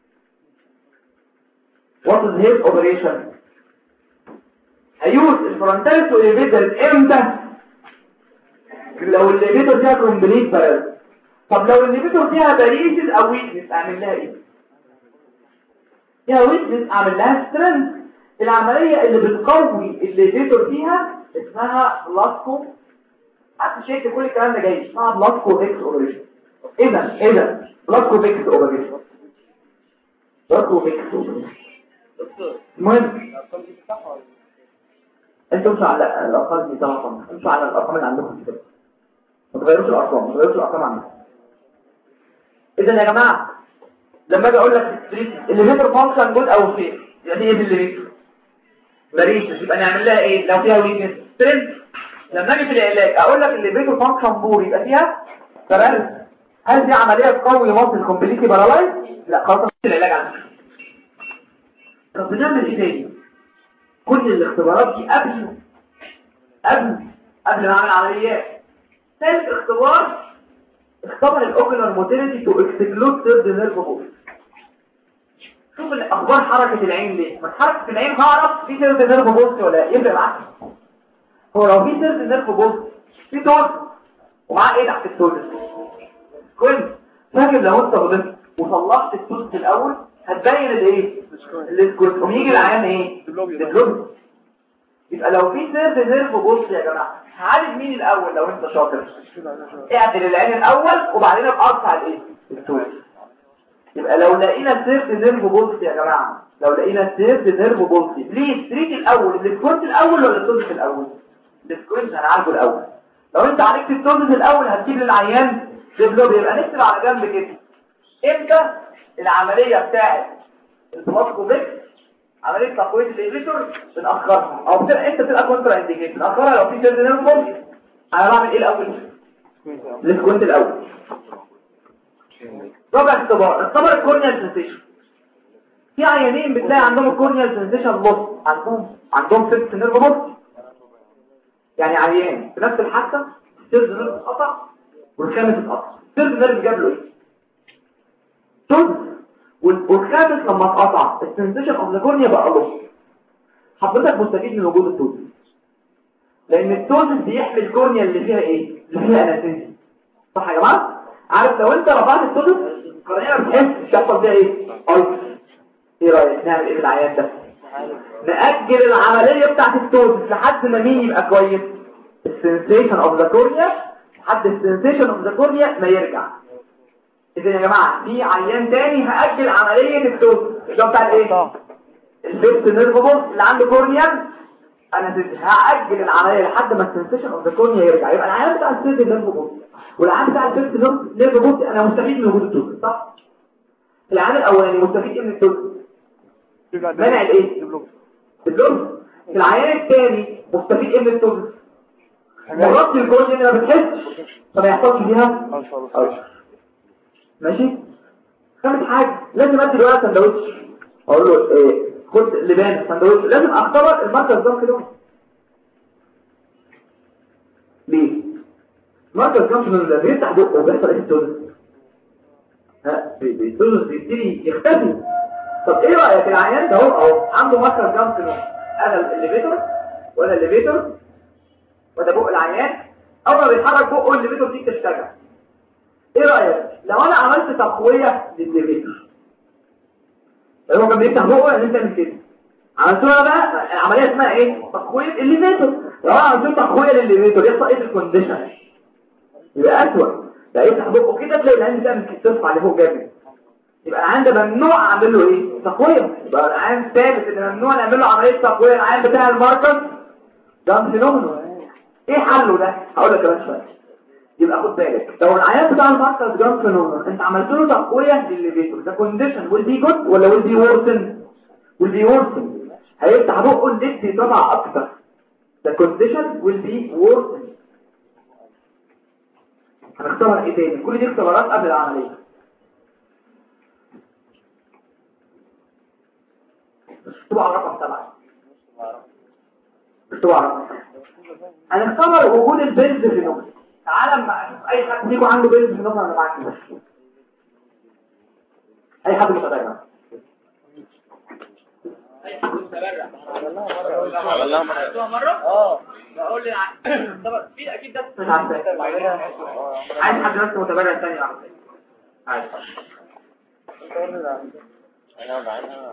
وات از هيد اوبريشن هيوز الفرنتالي تو اليفيت ذا امتى لو الليفيتور فيها كومبليت بارز طب لو الليفيتور فيها باريسز او ويكنس اعمل لها ايه فيها ويكنس اعمل لها سترينث العملية اللي بتقوي الليفيتور فيها اسمها بلاسكو حتى شايف كل الكلام ده جاي اسمها بلاسكو اكس اوبريشن اذا اذا بلاسكو اكس اوبريشن بلاسكو اكس اوبريشن المهم انتوا مش على الارقام دي طبعا مش على الارقام اللي عندكم كده ما تغيروش الارقام ما تغيروش الارقام عندكم اذا يا جماعه لما اجي اقول لك الليفيتور فانكشن جود او فين يعني ايه الليفيتور مريض يبقى نعمل لها ايه لو فيها ويكنس سترينث لما اجي في العلاج اقول لك الليفيتور فانكشن بور يبقى فيها تمام هل دي عمليه تقوي مصل كومبليتي بارالايز لا خلاص في العلاج على فكرة. طب بنعمل ايه تاني كل الاختبارات دي قبل قبل قبل ما اعمل عمليات ثالث اختبار اختبر الاوكولار موتيليتي تو اكسكلود ثيرد نيرف بوست شوف الاخبار حركه العين ليه ما حركه العين هعرف في ثيرد نيرف بوست ولا لا يفرق معاك هو لو في ثيرد نيرف بوست في توز ومعاه ايه تحت التوز كويس فاكر لو انت غلطت وصلحت التوز الاول هتبين الايه السكوت ويجي العيان ايه ديبلوبي يبقى لو في ثيرد نيرف بوست يا جماعه هعالج مين الاول لو انت شاطر اعدل العين الاول وبعدين ابقى اقطع الايه التوز يبقى لو لقينا الثيرد نيرف بوست يا جماعه لو لقينا الثيرد نيرف بوست ليه تريد الاول السكوت الاول ولا التوز الاول السكوت هنعالجه الاول لو انت عالجت التوز الاول هتجيب للعيان ديبلوبي يبقى نكتب على جنب كده امتى العمليه بتاعت البلاسكوبيك عمليه تقويه الانهبيتور بنأخرها او بتبقى انت بتبقى كونترا انديكيت بنأخرها لو في سيرد نيرف بوست انا بعمل ايه الاول السكوت الاول رابع اختبار اختبار الكورنيال سنسيشن في عيانين بتلاقي عندهم الكورنيال سنسيشن لوس عندهم عندهم سيرد نيرف بوست يعني عيان في نفس الحادثه سيرد نيرف اتقطع والخامس اتقطع سيرد نيرف جاب له ايه توز والخامس لما اتقطع السنسيشن اوف ذا كورنيا بقى لوس حضرتك مستفيد من وجود التوز لان التوز بيحمي الكورنيا اللي فيها ايه اللي فيها انستيزيا صح يا جماعه عارف لو انت رفعت التوز الكورنيا ما بتحسش يحصل فيها ايه ايس ايه رايك نعمل ايه بالعيان ده نأجل العملية بتاعت التوز لحد ما مين يبقى كويس السنسيشن اوف ذا كورنيا لحد السنسيشن اوف ذا كورنيا ما يرجع اذا يا جماعة في عيان تاني هأجل عملية التوز ده بتاع الايه الفيفت نيرف بوست اللي عنده كورنيا انا زد- هأجل العملية لحد ما السنسيشن اوف ذا كورنيا يرجع يبقى العيان بتاع الفيفت نيرف بوست والعيان بتاع الفيفت نيرف بوست انا مستفيد من وجود التوز صح العيان الاولاني مستفيد ايه من التوز منع الايه اللوز العيان الثاني مستفيد ايه من التوز مرات الكورنيا اللي ما بتحسش فما يحصلش فيها ألسر. ماشي خامس حاجة لازم ادي الولد سندوتش اقول له ايه خد لبان سندوتش لازم اختبر المركز ده كده ليه مركز جنب من بيفتح بقه وبيحصل ايه في التونس ها بي- بي- التونس بيبتدي يختفي طب ايه رايك العيان ده اهو اهو عنده مركز جنب من انا الليفيتور ولا الليفيتور وده بق العيان اول ما بيتحرك بقه الليفيتور دي تشتغل ايه رأيك لو انا عملت تقوية للليفيتور هو كان بيفتح بقه ان انت من كده عملت له بقى العملية اسمها ايه تقوية الليفيتور لو انا عملت له تقوية للليفيتور يحصل ايه في الكونديشن يبقى اسوأ لا يفتح بقه كده تلاقي العين ده من ترفع لفوق جامد يبقى العين ده ممنوع اعمل له ايه تقوية يبقى العين ثابت ان ممنوع نعمل له عملية تقوية العين بتاع المركز ده فينومينال ايه حله ده هقول لك كمان شويه يبقى خد بالك لو العيان بتاع المركز جرام فينومينال انت عملت له تقويه للليفيتور ده كونديشن ويل بي جود ولا ويل بي وورسن ويل بي وورسن هيفتح بقه الليد يطلع اكتر ده كونديشن ويل بي وورسن هنختبر ايه تاني كل دي اختبارات قبل العمليه اكتبوا على رقم سبعة اكتبوا على رقم سبعة هنختبر وجود البنز في نوم تعالى مع اي حد فيكم عنده بنز في نوم انا معاك بس اي حد متابع اي حد متبرع عملناها مرة عملتوها مرة؟ اه بقول لي طب في اكيد ده مش عارف عايز حد بس متابع ثاني واحد عايز انا بعينها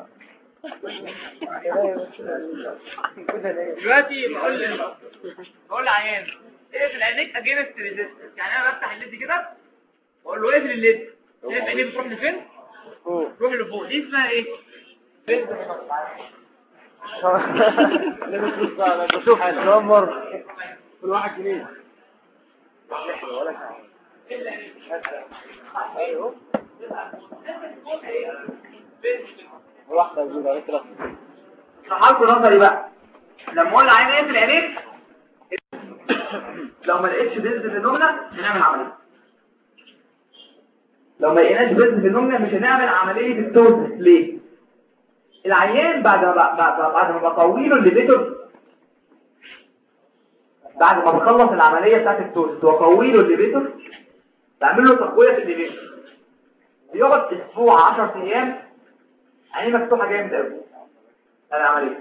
دلوقتي بقول ل بقول لعيان اقفل عينيك اجينست ريزيستنس يعني انا بفتح الليد كده واقول له اقفل الليد شايف عينيه بتروح لفين؟ تروح لفوق دي اسمها ايه؟ شوف كم مرة كل واحد جنيه واحدة جديدة عليك كده صحابكم نظري بقى لما اقول لعين اقفل عينيك لو ما لقيتش بنز في نومنا مش هنعمل عمليه لو ما لقيناش بنز في نومنا مش هنعمل عمليه التوزس ليه العيان بعد ما بعد ما بعد ما بطوله الليفيتور بعد ما بخلص العمليه بتاعت التوزس واقويله الليفيتور بعمل له تقويه في الليفيشن بيقعد اسبوع 10 ايام عينيه مفتوحه جامد قوي انا عمليه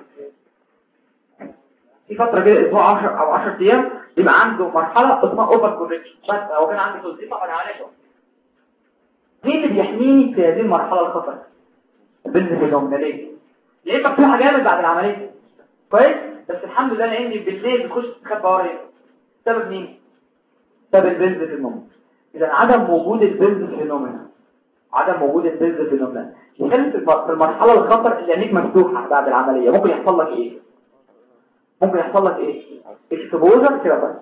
في فتره كده اسبوع 10 او 10 ايام يبقى عنده مرحله اسمها اوفر كوركشن بس هو كان عنده توزيع فانا عمليه مين اللي بيحميني في هذه المرحله الخطر البنز في ليه ليه مفتوحه جامد بعد العمليه كويس بس الحمد لله انا عندي بالليل بخش تخبى ورايا سبب مين سبب البنز في النوم اذا عدم وجود البنز فينومينا عدم وجود البنز فينومينا يخلي في المرحله الخطر اللي عينيك مفتوحه بعد العمليه ممكن يحصل لك ايه ممكن يحصل لك ايه اكسبوجر كده بس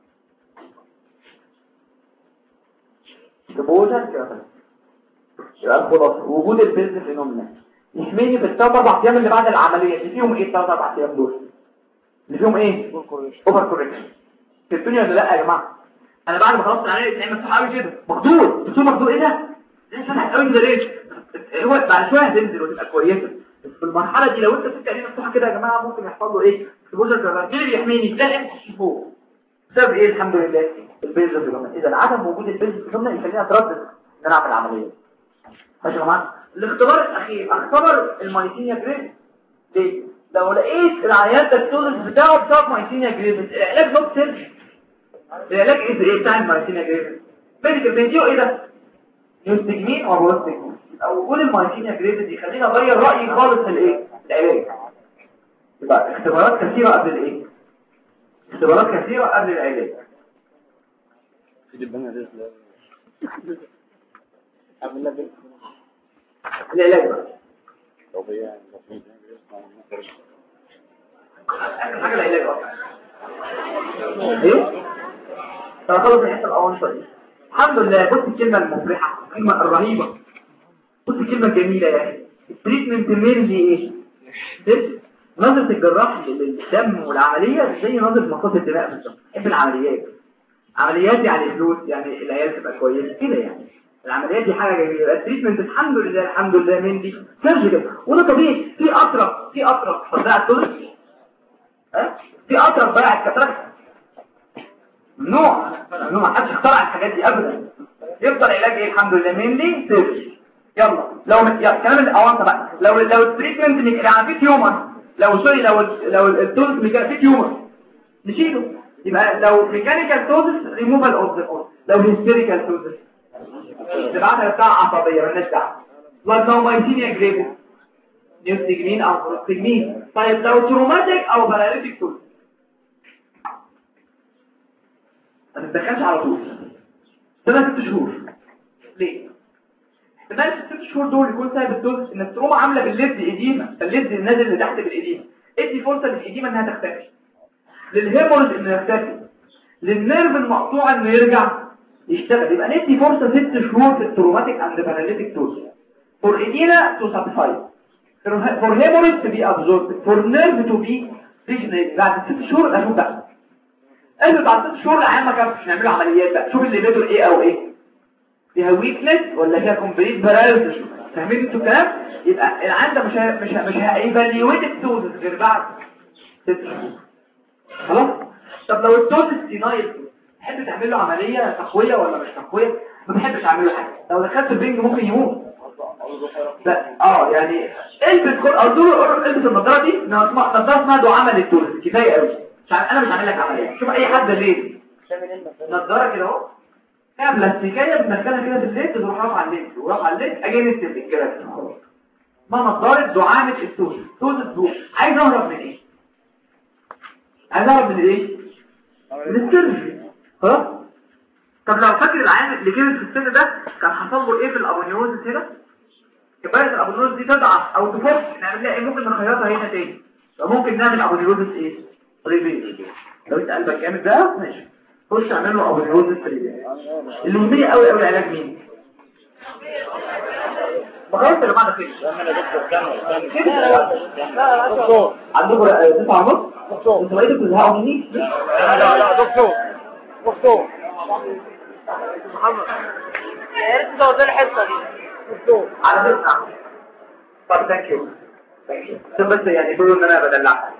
اكسبوجر كده بس يبقى خلاص وجود البنز فينومينا يحميني في الثلاث اربع ايام اللي بعد العمليه اللي فيهم ايه الثلاث اربع ايام دول اللي فيهم ايه اوفر كوركشن في الدنيا ولا لا يا جماعه انا بعد ما خلصت العمليه بتاعي مفتوح قوي كده مخدود بتقول مخدود ايه ده ده فتح قوي ده ليه هو بعد شويه هتنزل وتبقى كويسه بس في المرحله دي لو انت سبت عينيه مفتوحه كده يا جماعه ممكن يحصل له ايه اكسبوجر كمان مين اللي بيحميني ده انت تشوفوه بسبب ايه الحمد لله البيزا في اذا عدم وجود البيزا في يخليني اتردد ان انا اعمل عمليه ماشي يا جماعه الاختبار الاخير اختبر المايتينيا جريد ليه لو لقيت العيان ده التولز بتاعه بسبب مايتينيا جريد العلاج نوت سيرجي العلاج ايه ايه بتاع المايتينيا جريد ميديكال فيديو ايه ده يوستجمين او بروستجمين او وجود المايتينيا جريد يخليني اغير رايي خالص في الايه العلاج يبقى اختبارات كثيره قبل الايه اختبارات كثيره قبل العلاج العلاج بقى اخر حاجه العلاج بقى ايه طب خلص الحته الاول شويه الحمد لله بص الكلمه المفرحه الكلمه الرهيبه بص الكلمه الجميله يعني التريتمنت ميرلي ايه بس نظرة الجراح للدم والعملية زي نظرة مصاص الدماء بالظبط بحب العمليات عمليات يعني فلوس يعني العيال تبقى كويسة كده يعني العمليات دي حاجة جميلة التريتمنت الحمد لله الحمد لله من دي سيرجيكال وده طبيعي في أطرف في أطرف صداع الثلث ها في أطرف ضيع الكترك ممنوع ممنوع محدش اخترع الحاجات دي أبدا يفضل علاج ايه الحمد لله من دي سيرجي يلا لو يلا كلام الأوانطة بقى لو لو التريتمنت يعني في تيومر لو سوري لو لو التولز ميكانيكال في تيومر نشيله يبقى لو ميكانيكال توزس ريموفال اوف ذا لو هيستيريكال توزس تبعتها بتاع عصبيه مالناش دعوه لو مايتينيا جريفو نيوستجمين او بروستجمين طيب لو تروماتيك او باراليتيك توزس ما تتدخلش على طول سنة ست شهور ليه؟ احتمال الست شهور دول يكون سبب الدوز ان التروما عامله بالليد ايديما الليد النازل اللي تحت بالايديما ادي فرصه للايديما انها تختفي للهيموريج انه يختفي للنيرف المقطوع انه يرجع يشتغل يبقى ندي فرصه ست شهور في التروماتيك اند باراليتيك دوز فور ايدينا تو ساتيفاي فور هيموريج تو بي ابزورب فور نيرف تو بي ريجنريت بعد ست شهور اشوف بقى قالوا بعد ست شهور العيان ما كانش نعملوا عمليات بقى شوف اللي بيدوا ايه او ايه فيها ويكنس ولا فيها كومبليت باراليسيس فاهمين انتوا الكلام يبقى العيان ده مش ه... مش ه... مش هيفاليويت التوزس غير بعد ست شهور خلاص طب لو التوزس دينايل تحب تعمل له عمليه تقويه ولا مش تقويه ما بحبش اعمل له حاجه لو دخلت البنج ممكن يموت لا اه يعني البس كل قلت له البس النضاره دي نضاره اسمها دعامه للتوزس كفايه قوي مش عارف انا مش هعمل لك عمليه شوف اي حد ليه نضاره كده اهو فيها بلاستيكيه بتدخلها كده في الليد تروح رافعه الليد ورافعه الليد اجي نكتب كده خلاص ما نضاره دعامه التوزس توزس دول عايز اهرب من ايه عايز اهرب من ايه من السيرجري خلاص طب لو فاكر العيان اللي كبر في السن ده كان حصل له ايه في الابونيوز هنا كبايه الابونيوز دي تضعف او تفك نعمل لها ايه ممكن نخيطها هنا تاني فممكن نعمل ابونيوز ايه ريفيز لو انت قلبك جامد ده ماشي خش اعمل له ابونيوز ريفيز اللي مهمني قوي قوي علاج مين بخلص اللي بعد خير دكتور عندكم تسعة ونص دكتور انتوا بقيتوا بتزهقوا مني لا لا لا دكتور دكتور محمد يا ريت تزود لي الحصه دي دكتور على فكرة طب ثانك يو ثانك يو بس يعني تقولوا ان انا بدلعك